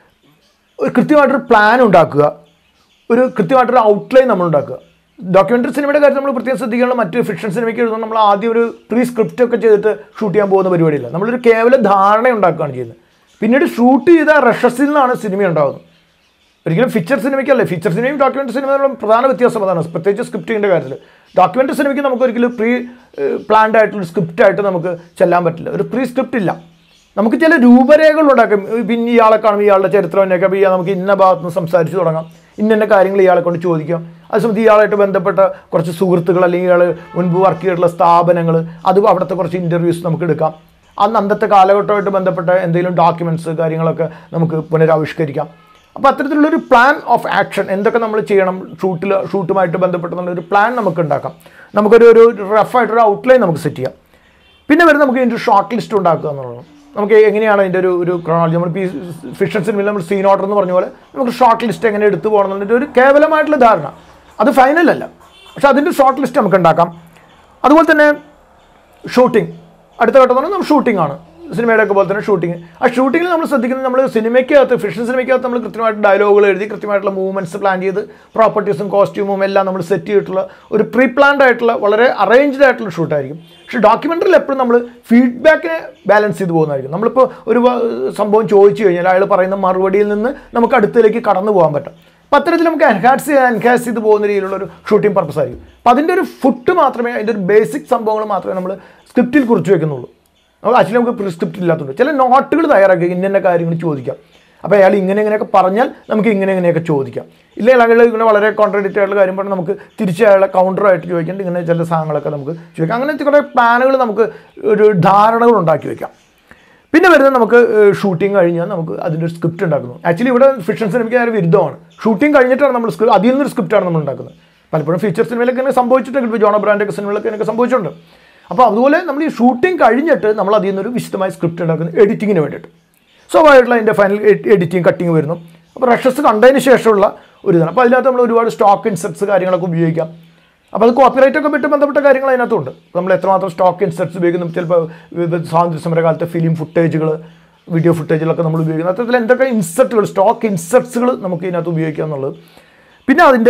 ഒരു കൃത്യമായിട്ടൊരു പ്ലാൻ ഉണ്ടാക്കുക ഒരു കൃത്യമായിട്ടൊരു ഔട്ട്ലൈൻ നമ്മൾ ഉണ്ടാക്കുക ഡോക്യുമെൻ്ററി സിനിമയുടെ കാര്യത്തിൽ നമ്മൾ പ്രത്യേകം ശ്രദ്ധിക്കാനുള്ള മറ്റ് ഫിക്ഷൻ സിനിമയ്ക്ക് എഴുതുമ്പോൾ നമ്മൾ ആദ്യം ഒരു പ്രീ സ്ക്രിപ്റ്റ് ഒക്കെ ചെയ്തിട്ട് ഷൂട്ട് ചെയ്യാൻ പോകുന്ന പരിപാടിയില്ല നമ്മളൊരു കേവല ധാരണ ഉണ്ടാക്കുകയാണ് ചെയ്യുന്നത് പിന്നീട് ഷൂട്ട് ചെയ്ത റഷസിൽ നിന്നാണ് സിനിമ ഉണ്ടാകുന്നത് ഒരിക്കലും ഫീച്ചർ സിനിമയ്ക്കല്ലേ ഫീച്ചർ സിനിമയും ഡോക്യുമെൻ്ററി സിനിമയിലുള്ള പ്രധാന വ്യത്യാസം അതാണ് പ്രത്യേകിച്ച് സ്ക്രിപ്റ്റിൻ്റെ കാര്യത്തിൽ ഡോക്യുമെൻ്ററി സിനിമയ്ക്ക് നമുക്ക് ഒരിക്കലും പ്രീ പ്ലാൻഡ് ആയിട്ടുള്ള സ്ക്രിപ്റ്റ് ആയിട്ട് നമുക്ക് ചെല്ലാൻ പറ്റില്ല ഒരു പ്രീ സ്ക്രിപ്റ്റ് ഇല്ല നമുക്ക് ചില രൂപരേഖകൾ ഉണ്ടാക്കും പിന്നെ ഇയാളെ കാണും ഇയാളുടെ ചരിത്രം എന്നൊക്കെ അപ്പോൾ നമുക്ക് ഇന്ന ഭാഗത്ത് നിന്ന് സംസാരിച്ച് തുടങ്ങാം ഇന്ന ഇന്ന കാര്യങ്ങൾ ഇയാളെ കൊണ്ട് ചോദിക്കാം അതേസമയത്ത് ഇയാളായിട്ട് ബന്ധപ്പെട്ട കുറച്ച് സുഹൃത്തുക്കൾ അല്ലെങ്കിൽ ഇയാൾ മുൻപ് വർക്ക് ചെയ്തിട്ടുള്ള സ്ഥാപനങ്ങൾ അത് അവിടുത്തെ കുറച്ച് ഇൻ്റർവ്യൂസ് നമുക്ക് എടുക്കാം അന്ന് അന്നത്തെ കാലഘട്ടമായിട്ട് ബന്ധപ്പെട്ട എന്തെങ്കിലും ഡോക്യുമെൻറ്റ്സ് കാര്യങ്ങളൊക്കെ നമുക്ക് പുനരാവിഷ്കരിക്കാം അപ്പോൾ അത്തരത്തിലുള്ളൊരു പ്ലാൻ ഓഫ് ആക്ഷൻ എന്തൊക്കെ നമ്മൾ ചെയ്യണം ഷൂട്ടിൽ ഷൂട്ടുമായിട്ട് ബന്ധപ്പെട്ടെന്നുള്ള ഒരു പ്ലാൻ നമുക്ക് ഉണ്ടാക്കാം നമുക്കൊരു ഒരു റഫായിട്ടൊരു ഔട്ട്ലൈൻ നമുക്ക് സെറ്റ് ചെയ്യാം പിന്നെ വരുന്നത് നമുക്ക് ഇതിൻ്റെ ഷോർട്ട് ലിസ്റ്റ് ഉണ്ടാക്കുക എന്നുള്ളത് നമുക്ക് എങ്ങനെയാണ് അതിൻ്റെ ഒരു ഒരു ക്രോണോളജി നമ്മൾ ഈ ഫിക്ഷൻ സിനിമയിൽ നമ്മൾ സീൻ ഓർഡർ എന്ന് പറഞ്ഞ പോലെ നമുക്ക് ഷോർട്ട് ലിസ്റ്റ് എങ്ങനെ എടുത്തു പോകണം എന്നുള്ളതിൻ്റെ ഒരു കേവലമായിട്ടുള്ള ധാരണ അത് ഫൈനൽ അല്ല പക്ഷെ അതിൻ്റെ ഷോർട്ട് ലിസ്റ്റ് നമുക്ക് ഉണ്ടാക്കാം അതുപോലെ തന്നെ ഷൂട്ടിംഗ് അടുത്ത ഘട്ടം എന്ന് പറഞ്ഞാൽ നമ്മൾ ഷൂട്ടിംഗ് ആണ് സിനിമയുടെ ഒക്കെ പോലെ തന്നെ ഷൂട്ടിംഗ് ആ ഷൂട്ടിങ്ങിൽ നമ്മൾ ശ്രദ്ധിക്കുന്നത് നമ്മൾ സിനിമയ്ക്കകത്ത് ഫിക്ഷൻ സിനിമയ്ക്കകത്ത് നമ്മൾ കൃത്യമായിട്ട് ഡയലോഗുകൾ എഴുതി കൃത്യമായിട്ടുള്ള മൂവ്മെൻറ്റ്സ് പ്ലാൻ ചെയ്ത് പ്രോപ്പർട്ടീസും കോസ്റ്റ്യൂമും എല്ലാം നമ്മൾ സെറ്റ് ചെയ്തിട്ടുള്ള ഒരു പ്രീ പ്ലാൻഡ് ആയിട്ടുള്ള വളരെ അറേഞ്ച്ഡ് ആയിട്ടുള്ള ഷൂട്ടായിരിക്കും പക്ഷേ ഡോക്യുമെൻ്ററിൽ എപ്പോഴും നമ്മൾ ഫീഡ്ബാക്കിനെ ബാലൻസ് ചെയ്ത് പോകുന്നതായിരിക്കും നമ്മളിപ്പോൾ ഒരു വ- സംഭവം ചോദിച്ചു കഴിഞ്ഞാൽ അയാൾ പറയുന്ന മറുപടിയിൽ നിന്ന് നമുക്ക് അടുത്തേക്ക് കടന്നു പോകാൻ പറ്റും അപ്പോൾ അത്തരത്തിൽ നമുക്ക് എൻഹാൻസ് ചെയ്ത് എൻഹാൻസ് ചെയ്ത് പോകുന്ന രീതിയിലുള്ള ഒരു ഷൂട്ടിംഗ് പർപ്പസ് ആയിരിക്കും അപ്പോൾ അതിൻ്റെ ഒരു ഫുട്ട് മാത്രമേ അതിൻ്റെ ഒരു ബേസിക് സംഭവങ്ങൾ മാത്രമേ നമ്മൾ സ്ക്രിപ്റ്റിൽ കുറിച്ച് വെക്കുന്നുള്ളൂ നമുക്ക് ആക്ച്വലി നമുക്ക് പ്രിസ്ക്രിപ്റ്റ് ഇല്ലാത്തതുകൊണ്ട് ചില നോട്ടുകൾ തയ്യാറാക്കി ഇന്ന ഇന്ന കാര്യങ്ങൾ ചോദിക്കാം അപ്പോൾ അയാൾ ഇങ്ങനെ ഇങ്ങനെയൊക്കെ പറഞ്ഞാൽ നമുക്ക് ഇങ്ങനെ ഇങ്ങനെയൊക്കെ ചോദിക്കാം ഇല്ലെങ്കിൽ അയാൾ ഇങ്ങനെ വളരെ കോൺട്രഡിക്റ്റ് ആയിട്ടുള്ള കാര്യം പറഞ്ഞാൽ നമുക്ക് തിരിച്ച് അയാളെ കൗണ്ടറായിട്ട് ചോദിക്കേണ്ട ഇങ്ങനെ ചില സാധനങ്ങളൊക്കെ നമുക്ക് ചോദിക്കാം അങ്ങനത്തെ കുറേ പ്ലാനുകൾ നമുക്ക് ഒരു ധാരണകൾ ഉണ്ടാക്കി വെക്കാം പിന്നെ വരുന്നത് നമുക്ക് ഷൂട്ടിംഗ് കഴിഞ്ഞാൽ നമുക്ക് അതിൻ്റെ ഒരു സ്ക്രിപ്റ്റ് ഉണ്ടാക്കുന്നു ആക്ച്വലി ഇവിടെ ഫിക്ഷൻ സിനിമയ്ക്ക് നേരെ വിരുദ്ധമാണ് ഷൂട്ടിംഗ് കഴിഞ്ഞിട്ടാണ് നമ്മൾ സ്ക്രിപ്റ്റ് അതിൽ നിന്നൊരു സ്ക്രിപ്റ്റാണ് നമ്മൾ ഉണ്ടാക്കുന്നത് പലപ്പോഴും ഫീച്ചർ സിനിമയിലൊക്കെ ഇങ്ങനെ സംഭവിച്ചിട്ടുണ്ട് ഇപ്പോൾ ജോണ ബ്രാൻഡൊക്കെ സിനിമകളൊക്കെ എനിക്ക് സംഭവിച്ചിട്ടുണ്ട് അപ്പോൾ അതുപോലെ നമ്മൾ ഈ ഷൂട്ടിംഗ് കഴിഞ്ഞിട്ട് നമ്മൾ അതിൽ നിന്നൊരു വിശദമായ സ്ക്രിപ്റ്റ് ഉണ്ടാക്കുന്നത് എഡിറ്റിങ്ങിന് വേണ്ടിയിട്ട് സ്വാഭാവികമായിട്ടുള്ള അതിൻ്റെ ഫൈനൽ എഡിറ്റിംഗ് കട്ടിങ് വരുന്നു അപ്പോൾ റഷസ് കണ്ടതിന് ശേഷമുള്ള ഒരു ഇതാണ് അപ്പോൾ അതിനകത്ത് നമ്മൾ ഒരുപാട് സ്റ്റോക്ക് ഇൻസെറ്റ്സ് കാര്യങ്ങളൊക്കെ ഉപയോഗിക്കാം അപ്പോൾ അത് കോപ്പിറൈറ്റ് ഒക്കെ വിട്ട് ബന്ധപ്പെട്ട കാര്യങ്ങൾ അതിനകത്തുണ്ട് നമ്മൾ എത്രമാത്രം സ്റ്റോക്ക് ഇൻസെറ്റ്സ് ഉപയോഗിക്കുന്നു ചിലപ്പോൾ ഇത് സ്വാതന്ത്ര്യ സമര കാലത്തെ ഫിലിം ഫുട്ടേജുകൾ വീഡിയോ ഫുട്ടേജിലൊക്കെ നമ്മൾ ഉപയോഗിക്കുന്നത് അത്തരത്തിൽ എന്തൊക്കെ ഇൻസെർട്ടുകൾ സ്റ്റോക്ക് ഇൻസെർട്സുകൾ നമുക്ക് ഇതിനകത്ത് ഉപയോഗിക്കാം എന്നുള്ളത് പിന്നെ അതിൻ്റെ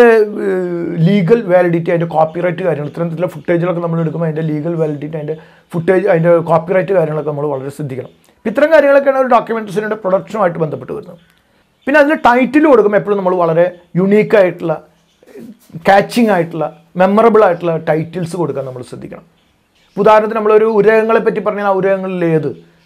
ലീഗൽ വാലിഡിറ്റി അതിൻ്റെ കോപ്പിറൈറ്റ് കാര്യങ്ങൾ ഇത്തരത്തിലുള്ള ഫുട്ടേജിലൊക്കെ നമ്മൾ എടുക്കുമ്പോൾ അതിൻ്റെ ലീഗൽ വാലിഡിറ്റി അതിൻ്റെ ഫുട്ടേജ് അതിൻ്റെ കോപ്പിറൈറ്റ് കാര്യങ്ങളൊക്കെ നമ്മൾ വളരെ ശ്രദ്ധിക്കണം അപ്പോൾ ഇത്തരം കാര്യങ്ങളൊക്കെയാണ് ഒരു ഡോക്യുമെൻറ്ററിസിൻ്റെ പ്രൊഡക്ഷനുമായിട്ട് ബന്ധപ്പെട്ട് വരുന്നത് പിന്നെ അതിൻ്റെ ടൈറ്റിൽ കൊടുക്കുമ്പോൾ എപ്പോഴും നമ്മൾ വളരെ യുണീക്കായിട്ടുള്ള കാച്ചിങ് ആയിട്ടുള്ള മെമ്മറബിൾ ആയിട്ടുള്ള ടൈറ്റിൽസ് കൊടുക്കാൻ നമ്മൾ ശ്രദ്ധിക്കണം ഉദാഹരണത്തിന് നമ്മളൊരു ഉരകങ്ങളെ പറ്റി പറഞ്ഞാൽ ആ ഉരകങ്ങളിൽ ഏത്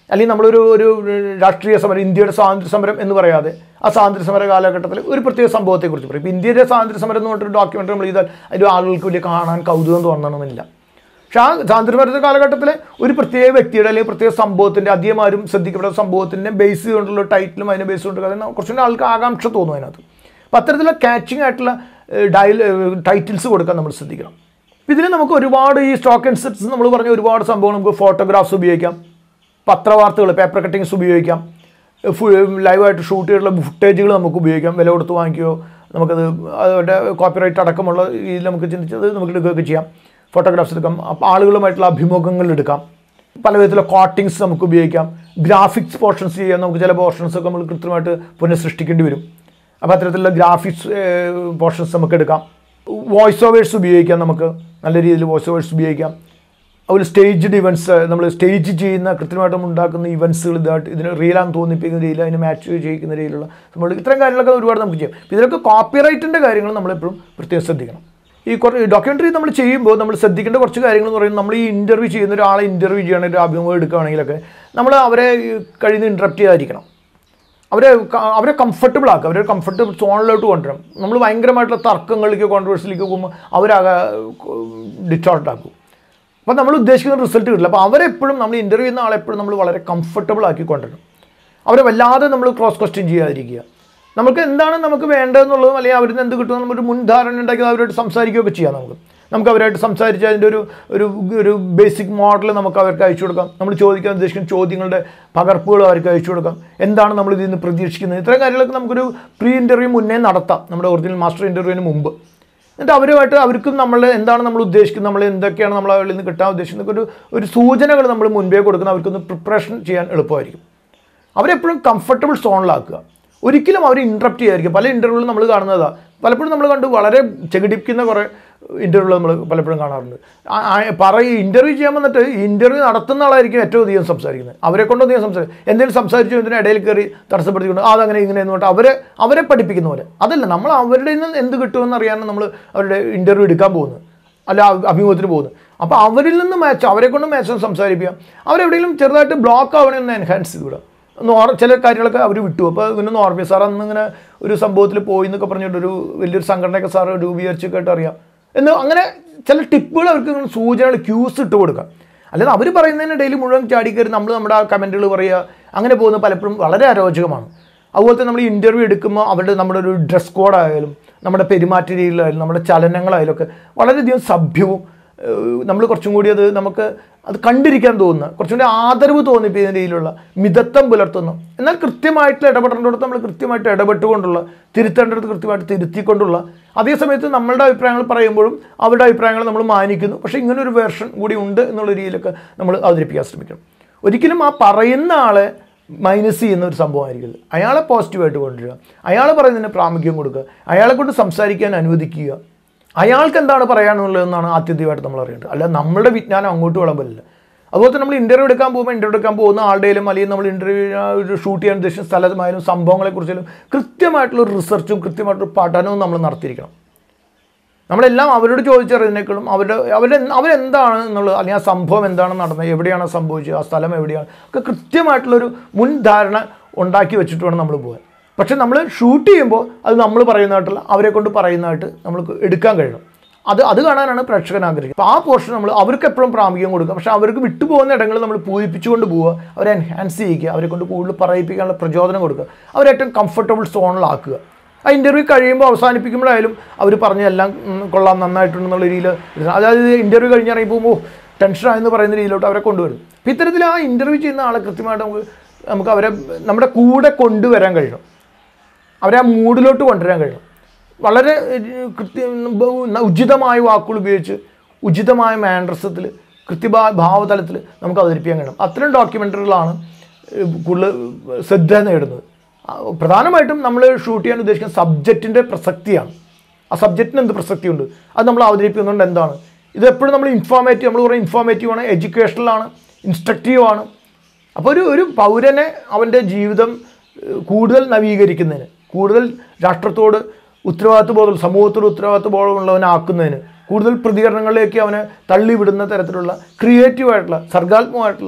അല്ലെങ്കിൽ നമ്മളൊരു ഒരു രാഷ്ട്രീയ സമരം ഇന്ത്യയുടെ സ്വാതന്ത്ര്യ സമരം എന്ന് പറയാതെ ആ സ്വാതന്ത്ര്യ സമര കാലഘട്ടത്തിൽ ഒരു പ്രത്യേക സംഭവത്തെക്കുറിച്ച് പറയും ഇപ്പോൾ ഇന്ത്യയുടെ സ്വാതന്ത്ര്യ സമരം എന്ന് പറഞ്ഞിട്ട് ഡോക്യുമെൻ്ററി നമ്മൾ ചെയ്താൽ അതിൽ ആളുകൾക്ക് വലിയ കാണാൻ കൗതുകം തോന്നണമെന്നില്ല പക്ഷേ ആ സ്വാതന്ത്ര്യ കാലഘട്ടത്തിലെ ഒരു പ്രത്യേക വ്യക്തിയുടെ അല്ലെങ്കിൽ പ്രത്യേക സംഭവത്തിൻ്റെ അധികം ആരും ശ്രദ്ധിക്കപ്പെട്ട സംഭവത്തിൻ്റെ ബേസ് ചെയ്തുകൊണ്ടുള്ള ടൈറ്റിലും അതിനെ ബേസ് കൊണ്ട് കഥ കുറച്ചുകൂടി ആൾക്ക് ആകാംക്ഷ തോന്നും അതിനകത്ത് അപ്പം അത്തരത്തിലുള്ള ക്യാച്ചിങ് ആയിട്ടുള്ള ഡയൽ ടൈറ്റിൽസ് കൊടുക്കാൻ നമ്മൾ ശ്രദ്ധിക്കണം അപ്പം ഇതിൽ നമുക്ക് ഒരുപാട് ഈ സ്റ്റോക്ക് ആൻഡ് സെറ്റ്സ് നമ്മൾ പറഞ്ഞ ഒരുപാട് സംഭവം നമുക്ക് ഫോട്ടോഗ്രാഫ്സ് ഉപയോഗിക്കാം പത്രവാർത്തകൾ പേപ്പർ കട്ടിങ്സ് ഉപയോഗിക്കാം ലൈവായിട്ട് ഷൂട്ട് ചെയ്തിട്ടുള്ള ഫുട്ടേജുകൾ നമുക്ക് ഉപയോഗിക്കാം വില കൊടുത്ത് വാങ്ങിക്കുകയോ നമുക്കത് അവരുടെ കോപ്പിറൈറ്റ് അടക്കമുള്ള ഇതിൽ നമുക്ക് ചിന്തിച്ചത് നമുക്ക് എടുക്കുകയൊക്കെ ചെയ്യാം ഫോട്ടോഗ്രാഫ്സ് എടുക്കാം അപ്പോൾ ആളുകളുമായിട്ടുള്ള അഭിമുഖങ്ങൾ എടുക്കാം പല വിധത്തിലുള്ള കോട്ടിങ്സ് നമുക്ക് ഉപയോഗിക്കാം ഗ്രാഫിക്സ് പോർഷൻസ് ചെയ്യാൻ നമുക്ക് ചില പോർഷൻസ് ഒക്കെ നമ്മൾ കൃത്യമായിട്ട് പുനഃസൃഷ്ടിക്കേണ്ടി വരും അപ്പോൾ അത്തരത്തിലുള്ള ഗ്രാഫിക്സ് പോർഷൻസ് നമുക്ക് എടുക്കാം വോയിസ് ഓവേഴ്സ് ഉപയോഗിക്കാം നമുക്ക് നല്ല രീതിയിൽ വോയിസ് ഓവേഴ്സ് ഉപയോഗിക്കാം അതുപോലെ സ്റ്റേജ്ഡ് ഇവൻറ്റ്സ് നമ്മൾ സ്റ്റേജ് ചെയ്യുന്ന കൃത്യമായിട്ട് നമ്മൾ ഉണ്ടാക്കുന്ന ഇവൻറ്റ്സുകൾ ഇതായിട്ട് ഇതിന് റിയലാന്ന് തോന്നിപ്പിക്കുന്ന രീതിയിൽ അതിന് മാച്ച് ചെയ്യിക്കുന്ന രീതിയിലുള്ള നമ്മൾ ഇത്തരം കാര്യങ്ങളൊക്കെ ഒരുപാട് നമുക്ക് ചെയ്യാം അപ്പോൾ ഇതിലൊക്കെ കോപ്പിറൈറ്റിൻ്റെ കാര്യങ്ങൾ നമ്മളെപ്പോഴും പ്രത്യേകം ശ്രദ്ധിക്കണം ഈ കുറേ ഡോക്യുമെൻ്ററി നമ്മൾ ചെയ്യുമ്പോൾ നമ്മൾ ശ്രദ്ധിക്കേണ്ട കുറച്ച് കാര്യങ്ങൾ എന്ന് പറയുന്നത് നമ്മൾ ഈ ഇൻ്റർവ്യൂ ചെയ്യുന്ന ഒരാളെ ഇൻ്റർവ്യൂ ചെയ്യണമെങ്കിൽ ഒരു അഭിമുഖം എടുക്കുകയാണെങ്കിലൊക്കെ നമ്മൾ അവരെ കഴിയുന്ന ഇൻട്രപ്റ്റ് ചെയ്യാതിരിക്കണം അവരെ ക- അവരെ കംഫർട്ടബിൾ ആക്കുക അവരെ കംഫർട്ടബിൾ സോണിലോട്ട് കൊണ്ടുവരണം നമ്മൾ ഭയങ്കരമായിട്ടുള്ള തർക്കങ്ങളിലേക്ക് കോൺട്രവേഴ്സിലേക്ക് പോകുമ്പോൾ അവരാകെ ഡിറ്റോർട്ട് ആക്കും അപ്പോൾ നമ്മൾ ഉദ്ദേശിക്കുന്ന റിസൾട്ട് കിട്ടില്ല അപ്പോൾ അവരെപ്പോഴും നമ്മൾ ഇൻ്റർവ്യൂ ചെയ്യുന്ന ആളെപ്പോഴും നമ്മൾ വളരെ കംഫർട്ടബിൾ ആക്കി കൊണ്ടുവരണം അവരെ വല്ലാതെ നമ്മൾ ക്രോസ് ക്വസ്റ്റ്യൻ ചെയ്യാതിരിക്കുക നമുക്ക് എന്താണ് നമുക്ക് വേണ്ടതെന്നുള്ളതും അല്ലെങ്കിൽ അവരിൽ നിന്ന് എന്ത് കിട്ടുമെന്ന് നമ്മളൊരു മുൻധാരണ ഉണ്ടാക്കി അവരോട് സംസാരിക്കുകയൊക്കെ ചെയ്യാം നമുക്ക് നമുക്ക് അവരായിട്ട് സംസാരിച്ച് അതിൻ്റെ ഒരു ഒരു ഒരു ബേസിക് മോഡൽ നമുക്ക് അവർക്ക് അയച്ചു കൊടുക്കാം നമ്മൾ ചോദിക്കാൻ ഉദ്ദേശിക്കുന്ന ചോദ്യങ്ങളുടെ പകർപ്പുകൾ അവർക്ക് അയച്ചു കൊടുക്കാം എന്താണ് നമ്മൾ ഇതിൽ നിന്ന് പ്രതീക്ഷിക്കുന്നത് ഇത്തരം കാര്യങ്ങളൊക്കെ നമുക്കൊരു പ്രീ ഇൻ്റർവ്യൂ മുന്നേ നടത്താം നമ്മുടെ ഒറിജിനൽ മാസ്റ്റർ ഇൻ്റർവ്യൂവിന് മുമ്പ് എന്നിട്ട് അവരുമായിട്ട് അവർക്കും നമ്മൾ എന്താണ് നമ്മൾ ഉദ്ദേശിക്കുന്നത് നമ്മൾ എന്തൊക്കെയാണ് നമ്മൾ അവരിൽ നിന്ന് കിട്ടാൻ ഉദ്ദേശിക്കുന്നത് ഒരു ഒരു സൂചനകൾ നമ്മൾ മുൻപേ കൊടുക്കുന്ന അവർക്കൊന്ന് പ്രിപ്പറേഷൻ ചെയ്യാൻ എളുപ്പമായിരിക്കും അവരെപ്പോഴും കംഫർട്ടബിൾ സോണിലാക്കുക ഒരിക്കലും അവർ ഇൻട്രപ്റ്റ് ചെയ്യാതിരിക്കും പല ഇൻ്റർവ്യൂകളും നമ്മൾ കാണുന്നതാണ് പലപ്പോഴും നമ്മൾ കണ്ട് വളരെ ചെകിടിപ്പിക്കുന്ന കുറേ ഇൻ്റർവ്യൂകൾ നമ്മൾ പലപ്പോഴും കാണാറുണ്ട് ആ- ആ- പറയും ഇൻ്റർവ്യൂ ചെയ്യാൻ വന്നിട്ട് ഇൻ്റർവ്യൂ നടത്തുന്ന ആളായിരിക്കും ഏറ്റവും അധികം സംസാരിക്കുന്നത് അവരെ കൊണ്ടൊന്നും ഞാൻ സംസാരിക്കും എന്തെങ്കിലും സംസാരിച്ചു ഇതിന് ഇടയിൽ കയറി തടസ്സപ്പെടുത്തിക്കൊണ്ട് "ആ, അതങ്ങനെ ഇങ്ങനെ എന്ന് പറഞ്ഞിട്ട് അവരെ അവരെ പഠിപ്പിക്കുന്ന പോലെ അതല്ല നമ്മൾ അവരുടെ നിന്ന് എന്ത് കിട്ടുമെന്ന് അറിയാനാണ് നമ്മൾ അവരുടെ ഇൻ്റർവ്യൂ എടുക്കാൻ പോകുന്നത് അല്ല അഭി- അഭിമുഖത്തിന് പോകുന്നത് അപ്പോൾ അവരിൽ നിന്ന് മാച്ച് അവരെ കൊണ്ട് മാച്ച് സംസാരിപ്പിക്കാം അവരെവിടെയെങ്കിലും ചെറുതായിട്ട് ബ്ലോക്ക് ആവണേ ഒന്ന് എൻഹാൻസ് ചെയ്ത് വിടാം നോർ ചില കാര്യങ്ങളൊക്കെ അവർ വിട്ടു അപ്പോൾ ഇങ്ങനെ നോർമൽ സാർ അന്ന് ഇങ്ങനെ ഒരു സംഭവത്തിൽ പോയി എന്നൊക്കെ പറഞ്ഞിട്ട് ഒരു വലിയൊരു സംഘടനയൊക്കെ സാർ രൂപീകരിച്ചൊക്കെ ആയിട്ട് അറിയാം എന്ന് അങ്ങനെ ചില ടിപ്പുകൾ അവർക്ക് ഇങ്ങനെ സൂചനകൾ ക്യൂസ് ഇട്ട് കൊടുക്കാം അല്ലാതെ അവർ പറയുന്നതിനിടയിൽ മുഴുവൻ ചാടിക്കയറി നമ്മൾ നമ്മുടെ ആ കമൻറ്റുകൾ പറയുക അങ്ങനെ പോകുന്നത് പലപ്പോഴും വളരെ അരോചകമാണ് അതുപോലെ തന്നെ നമ്മൾ ഇൻ്റർവ്യൂ എടുക്കുമ്പോൾ അവരുടെ നമ്മുടെ ഒരു ഡ്രസ് കോഡായാലും നമ്മുടെ പെരുമാറ്റ രീതിയിലായാലും നമ്മുടെ ചലനങ്ങളായാലും ഒക്കെ വളരെയധികം സഭ്യവും നമ്മൾ കുറച്ചും കൂടി അത് നമുക്ക് അത് കണ്ടിരിക്കാൻ തോന്നുന്ന കുറച്ചും കൂടി ആദരവ് തോന്നിപ്പിക്കുന്ന രീതിയിലുള്ള മിതത്വം പുലർത്തുന്ന എന്നാൽ കൃത്യമായിട്ട് ഇടപെടേണ്ടിടത്ത് നമ്മൾ കൃത്യമായിട്ട് ഇടപെട്ടുകൊണ്ടുള്ള തിരുത്തേണ്ടടുത്ത് കൃത്യമായിട്ട് തിരുത്തിക്കൊണ്ടുള്ള അതേ സമയത്ത് നമ്മളുടെ അഭിപ്രായങ്ങൾ പറയുമ്പോഴും അവരുടെ അഭിപ്രായങ്ങൾ നമ്മൾ മാനിക്കുന്നു പക്ഷേ ഇങ്ങനെ ഒരു വേർഷൻ കൂടി ഉണ്ട് എന്നുള്ള രീതിയിലൊക്കെ നമ്മൾ അവതരിപ്പിക്കാൻ ശ്രമിക്കണം ഒരിക്കലും ആ പറയുന്ന ആളെ മൈനസ് ചെയ്യുന്ന ഒരു സംഭവമായിരിക്കില്ല അയാളെ പോസിറ്റീവായിട്ട് കൊണ്ടുവരിക അയാൾ പറയുന്നതിന് പ്രാമുഖ്യം കൊടുക്കുക അയാളെ കൊണ്ട് സംസാരിക്കാൻ അനുവദിക്കുക അയാൾക്ക് എന്താണ് പറയാനുള്ളതെന്നാണ് ആത്യന്തികമായിട്ട് നമ്മൾ അറിയേണ്ടത് അല്ല നമ്മളുടെ വിജ്ഞാനം അങ്ങോട്ട് വിളമ്പലില്ല അതുപോലെ തന്നെ നമ്മൾ ഇൻ്റർവ്യൂ എടുക്കാൻ പോകുമ്പോൾ ഇൻ്റർവ്യൂ എടുക്കാൻ പോകുന്ന ആളുടെയിലും അല്ലെങ്കിൽ നമ്മൾ ഇൻ്റർവ്യൂ ഷൂട്ട് ചെയ്യാൻ ഉദ്ദേശിച്ച സ്ഥലമായാലും സംഭവങ്ങളെക്കുറിച്ചാലും കൃത്യമായിട്ടുള്ള ഒരു റിസർച്ചും കൃത്യമായിട്ടൊരു പഠനവും നമ്മൾ നടത്തിയിരിക്കണം നമ്മളെല്ലാം അവരോട് ചോദിച്ചറിയുന്നേക്കാളും അവരുടെ അവരെ അവരെന്താണ് എന്നുള്ളത് അല്ലെങ്കിൽ ആ സംഭവം എന്താണ് നടന്നത് എവിടെയാണ് സംഭവിച്ചത് ആ സ്ഥലം എവിടെയാണ് ഒക്കെ കൃത്യമായിട്ടുള്ളൊരു മുൻധാരണ ഉണ്ടാക്കി വെച്ചിട്ട് വേണം നമ്മൾ പോകാൻ പക്ഷെ നമ്മൾ ഷൂട്ട് ചെയ്യുമ്പോൾ അത് നമ്മൾ പറയുന്നതായിട്ടുള്ള അവരെ കൊണ്ട് പറയുന്നതായിട്ട് നമ്മൾക്ക് എടുക്കാൻ കഴിയണം അത് അത് കാണാനാണ് പ്രേക്ഷകൻ ആഗ്രഹിക്കുന്നത് അപ്പോൾ ആ പോർഷൻ നമ്മൾ അവർക്ക് എപ്പോഴും പ്രാമുഖ്യം കൊടുക്കുക പക്ഷേ അവർക്ക് വിട്ടുപോകുന്ന ഇടങ്ങൾ നമ്മൾ പൂരിപ്പിച്ചുകൊണ്ട് പോവുക അവരെ എൻഹാൻസ് ചെയ്യിക്കുക അവരെ കൊണ്ട് കൂടുതൽ പറയിപ്പിക്കാനുള്ള പ്രചോദനം കൊടുക്കുക അവരെ ഏറ്റവും കംഫർട്ടബിൾ സോണിലാക്കുക ആ ഇൻ്റർവ്യൂ കഴിയുമ്പോൾ അവസാനിപ്പിക്കുമ്പോഴായാലും അവർ പറഞ്ഞതെല്ലാം ഉം, കൊള്ളാം നന്നായിട്ടുണ്ടെന്നുള്ള രീതിയിൽ അതായത് ഇൻ്റർവ്യൂ കഴിഞ്ഞ് ഇറങ്ങി പോകുമ്പോൾ ടെൻഷനായെന്ന് പറയുന്ന രീതിയിലോട്ട് അവരെ കൊണ്ടുവരും അപ്പോൾ ഇത്തരത്തിൽ ആ ഇൻ്റർവ്യൂ ചെയ്യുന്ന ആളെ കൃത്യമായിട്ട് നമുക്ക് നമുക്ക് അവരെ നമ്മുടെ കൂടെ കൊണ്ടുവരാൻ കഴിയണം അവരെ ആ മൂഡിലോട്ട് കൊണ്ടുവരാൻ കഴിയണം വളരെ ഏഹ്, കൃത്യം ബ- ഉചിതമായ വാക്കുകൾ ഉപയോഗിച്ച് ഉചിതമായ മാൻഡ്രസത്തിൽ കൃത്യമായ ഭാവതലത്തിൽ നമുക്ക് അവതരിപ്പിക്കാൻ കഴിയണം അത്തരം ഡോക്യുമെൻ്ററികളാണ് ഏഹ്, കൂടുതൽ ശ്രദ്ധ നേടുന്നത് ആ, പ്രധാനമായിട്ടും നമ്മൾ ഷൂട്ട് ചെയ്യാൻ ഉദ്ദേശിക്കുന്ന സബ്ജക്റ്റിൻ്റെ പ്രസക്തിയാണ് ആ സബ്ജക്റ്റിന് എന്ത് പ്രസക്തിയുണ്ട് അത് നമ്മൾ അവതരിപ്പിക്കുന്നുണ്ട് എന്താണ് ഇത് എപ്പോഴും നമ്മൾ ഇൻഫോർമേറ്റീവ് നമ്മൾ പറയും ഇൻഫോർമേറ്റീവ് ആണ് എഡ്യൂക്കേഷണലാണ് ഇൻസ്ട്രക്റ്റീവ് ആണ് അപ്പോൾ ഒരു ഒരു പൗരനെ അവൻ്റെ ജീവിതം ഏഹ്, കൂടുതൽ നവീകരിക്കുന്നതിന് കൂടുതൽ രാഷ്ട്രത്തോട് ഉത്തരവാദിത്വ ബോധം സമൂഹത്തോട് ഉത്തരവാദിത്വ ബോധമുള്ളവനാക്കുന്നതിന് കൂടുതൽ പ്രതികരണങ്ങളിലേക്ക് അവനെ തള്ളിവിടുന്ന തരത്തിലുള്ള ക്രിയേറ്റീവായിട്ടുള്ള സർഗാത്മകമായിട്ടുള്ള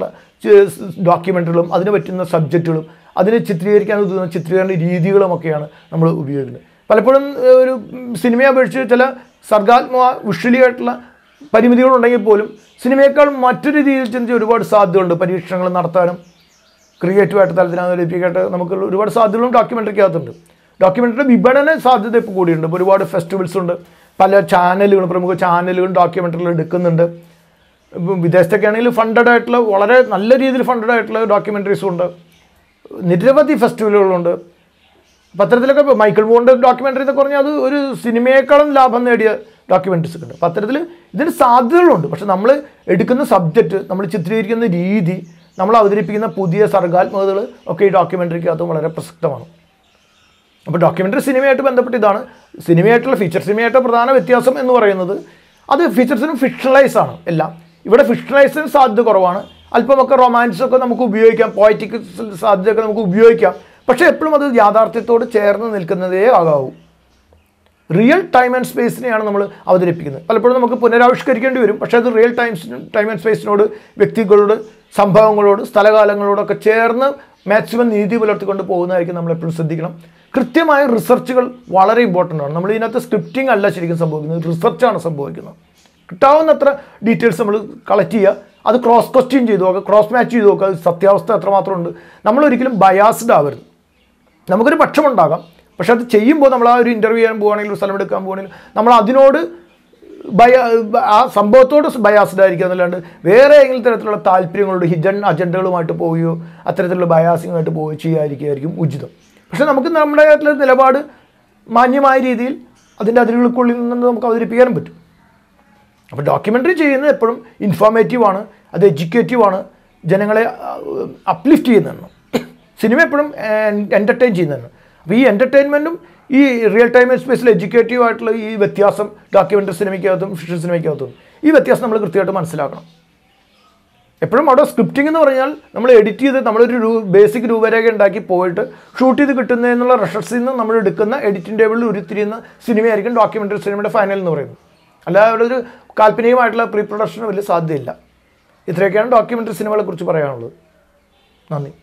ഡോക്യുമെൻ്ററികളും അതിന് പറ്റുന്ന സബ്ജക്റ്റുകളും അതിനെ ചിത്രീകരിക്കാൻ ഉതകുന്ന ചിത്രീകരണ രീതികളുമൊക്കെയാണ് നമ്മൾ ഉപയോഗിക്കുന്നത് പലപ്പോഴും ഏഹ്, ഒരു സിനിമയെ അപേക്ഷിച്ച് ചില സർഗാത്മക വിഷ്വലി ആയിട്ടുള്ള പരിമിതികളുണ്ടെങ്കിൽ പോലും സിനിമയേക്കാൾ മറ്റൊരു രീതിയിൽ ചിന്തിച്ച് ഒരുപാട് സാധ്യതകളുണ്ട് പരീക്ഷണങ്ങൾ നടത്താനും ക്രിയേറ്റീവായിട്ട് തലത്തിലാണ് അവതരിപ്പിക്കായിട്ട് നമുക്ക് ഒരുപാട് സാധ്യതകളും ഡോക്യുമെൻ്ററിക്കകത്തുണ്ട് ഡോക്യുമെൻ്ററി വിപണന സാധ്യത ഇപ്പോൾ കൂടിയുണ്ട് ഇപ്പോൾ ഒരുപാട് ഫെസ്റ്റിവൽസ് ഉണ്ട് പല ചാനലുകളും പ്രമുഖ ചാനലുകളും ഡോക്യുമെൻ്ററികൾ എടുക്കുന്നുണ്ട് ഇപ്പം വിദേശത്തൊക്കെ ആണെങ്കിൽ ഫണ്ടഡ് ആയിട്ടുള്ള വളരെ നല്ല രീതിയിൽ ഫണ്ടഡ് ആയിട്ടുള്ള ഡോക്യുമെൻ്ററീസും ഉണ്ട് നിരവധി ഫെസ്റ്റിവലുകളുണ്ട് പത്രത്തിലൊക്കെ ഇപ്പോൾ മൈക്കിൾ ബോണ്ട് ഡോക്യുമെൻ്ററി എന്നൊക്കെ പറഞ്ഞാൽ അത് ഒരു സിനിമയേക്കാളും ലാഭം നേടിയ ഡോക്യുമെൻ്ററീസ് ഉണ്ട് പത്രത്തിൽ ഇതിന് സാധ്യതകളുണ്ട് പക്ഷെ നമ്മൾ എടുക്കുന്ന സബ്ജക്റ്റ് നമ്മൾ ചിത്രീകരിക്കുന്ന രീതി നമ്മൾ അവതരിപ്പിക്കുന്ന പുതിയ സർഗാത്മകതകൾ ഒക്കെ ഈ ഡോക്യുമെൻ്ററിക്കകത്തും വളരെ പ്രസക്തമാണ് അപ്പോൾ ഡോക്യുമെൻ്ററി സിനിമയായിട്ട് ബന്ധപ്പെട്ട് ഇതാണ് സിനിമയായിട്ടുള്ള ഫീച്ചർ സിനിമയായിട്ടുള്ള പ്രധാന വ്യത്യാസം എന്ന് പറയുന്നത് അത് ഫീച്ചർസിനും ഫിക്ഷണലൈസ് ആണ് എല്ലാം ഇവിടെ ഫിക്ഷണലൈസിന് സാധ്യത കുറവാണ് അല്പമൊക്കെ റൊമാൻസ് ഒക്കെ നമുക്ക് ഉപയോഗിക്കാം പോയറ്റിക് സാധ്യതയൊക്കെ നമുക്ക് ഉപയോഗിക്കാം പക്ഷേ എപ്പോഴും അത് യാഥാർത്ഥ്യത്തോട് ചേർന്ന് നിൽക്കുന്നതേ ആകാവൂ റിയൽ ടൈം ആൻഡ് സ്പേസിനെയാണ് നമ്മൾ അവതരിപ്പിക്കുന്നത് പലപ്പോഴും നമുക്ക് പുനരാവിഷ്കരിക്കേണ്ടി വരും പക്ഷേ അത് റിയൽ ടൈംസ് ടൈം ആൻഡ് സ്പേസിനോട് വ്യക്തികളോട് സംഭവങ്ങളോട് സ്ഥലകാലങ്ങളോടൊക്കെ ചേർന്ന് മാക്സിമം നീതി പുലർത്തിക്കൊണ്ട് പോകുന്നതായിരിക്കും നമ്മൾ എപ്പോഴും ശ്രദ്ധിക്കണം കൃത്യമായ റിസർച്ചുകൾ വളരെ ഇമ്പോർട്ടൻ്റ് ആണ് നമ്മൾ ഇതിനകത്ത് സ്ക്രിപ്റ്റിംഗ് അല്ല ശരിക്കും സംഭവിക്കുന്നത് റിസർച്ചാണ് സംഭവിക്കുന്നത് കിട്ടാവുന്നത്ര ഡീറ്റെയിൽസ് നമ്മൾ കളക്ട് ചെയ്യുക അത് ക്രോസ് ക്വസ്റ്റ്യൻ ചെയ്ത് നോക്കുക ക്രോസ് മാച്ച് ചെയ്ത് നോക്കുക അത് സത്യാവസ്ഥ എത്രമാത്രം ഉണ്ട് നമ്മൾ ഒരിക്കലും ബയാസ്ഡ് ആവരുത് നമുക്കൊരു പക്ഷമുണ്ടാകാം പക്ഷെ അത് ചെയ്യുമ്പോൾ നമ്മൾ ആ ഒരു ഇൻ്റർവ്യൂ ചെയ്യാൻ പോവുകയാണെങ്കിൽ ഒരു സ്ഥലം എടുക്കാൻ പോവുകയാണെങ്കിൽ നമ്മൾ അതിനോട് ബയ ആ സംഭവത്തോട് ബയാസ്ഡ് ആയിരിക്കുക എന്നല്ലാണ്ട് വേറെ ഏതെങ്കിലും തരത്തിലുള്ള താല്പര്യങ്ങളോട് ഹിഡൻ അജണ്ടകളുമായിട്ട് പോവുകയോ അത്തരത്തിലുള്ള ബയാസിങ്ങുമായിട്ട് പോവുകയോ ചെയ്യാതിരിക്കുകയായിരിക്കും ഉചിതം പക്ഷെ നമുക്ക് നമ്മുടെ ആയിട്ടുള്ള നിലപാട് മാന്യമായ രീതിയിൽ അതിൻ്റെ അതിരുകൾക്കുള്ളിൽ നിന്ന് നമുക്ക് അവതരിപ്പിക്കാനും പറ്റും അപ്പോൾ ഡോക്യുമെൻ്ററി ചെയ്യുന്നത് എപ്പോഴും ഇൻഫോർമേറ്റീവ് ആണ് അത് എഡ്യൂക്കേറ്റീവ് ആണ് ജനങ്ങളെ അപ്ലിഫ്റ്റ് ചെയ്യുന്നതാണ് സിനിമ എപ്പോഴും എൻ്റർടൈൻ ചെയ്യുന്നതാണ് അപ്പോൾ ഈ എൻ്റർടൈൻമെൻറ്റും ഈ റിയൽ ടൈം സ്പേസിൽ എഡ്യൂക്കേറ്റീവ് ആയിട്ടുള്ള ഈ വ്യത്യാസം ഡോക്യുമെൻ്ററി സിനിമയ്ക്കകത്തും ഫിക്ഷൻ സിനിമയ്ക്കകത്തും ഈ വ്യത്യാസം നമ്മൾ കൃത്യമായിട്ട് മനസ്സിലാക്കണം എപ്പോഴും അവിടെ സ്ക്രിപ്റ്റിംഗ് എന്ന് പറഞ്ഞാൽ നമ്മൾ എഡിറ്റ് ചെയ്ത് നമ്മളൊരു രൂ ബേസിക് രൂപരേഖ ഉണ്ടാക്കി പോയിട്ട് ഷൂട്ട് ചെയ്ത് കിട്ടുന്നതെന്നുള്ള റഷസിൽ നിന്ന് നമ്മൾ എടുക്കുന്ന എഡിറ്റിംഗ് ടേബിളിൽ ഉരുത്തിരിയുന്ന സിനിമയായിരിക്കും ഡോക്യുമെൻ്ററി സിനിമയുടെ ഫൈനൽ എന്ന് പറയുന്നത് അല്ലാതെ അവിടെ ഒരു കാൽപ്പനികമായിട്ടുള്ള പ്രീ പ്രൊഡക്ഷന് വലിയ സാധ്യതയില്ല ഇത്രയൊക്കെയാണ് ഡോക്യുമെൻ്ററി സിനിമകളെ കുറിച്ച് പറയാനുള്ളത് നന്ദി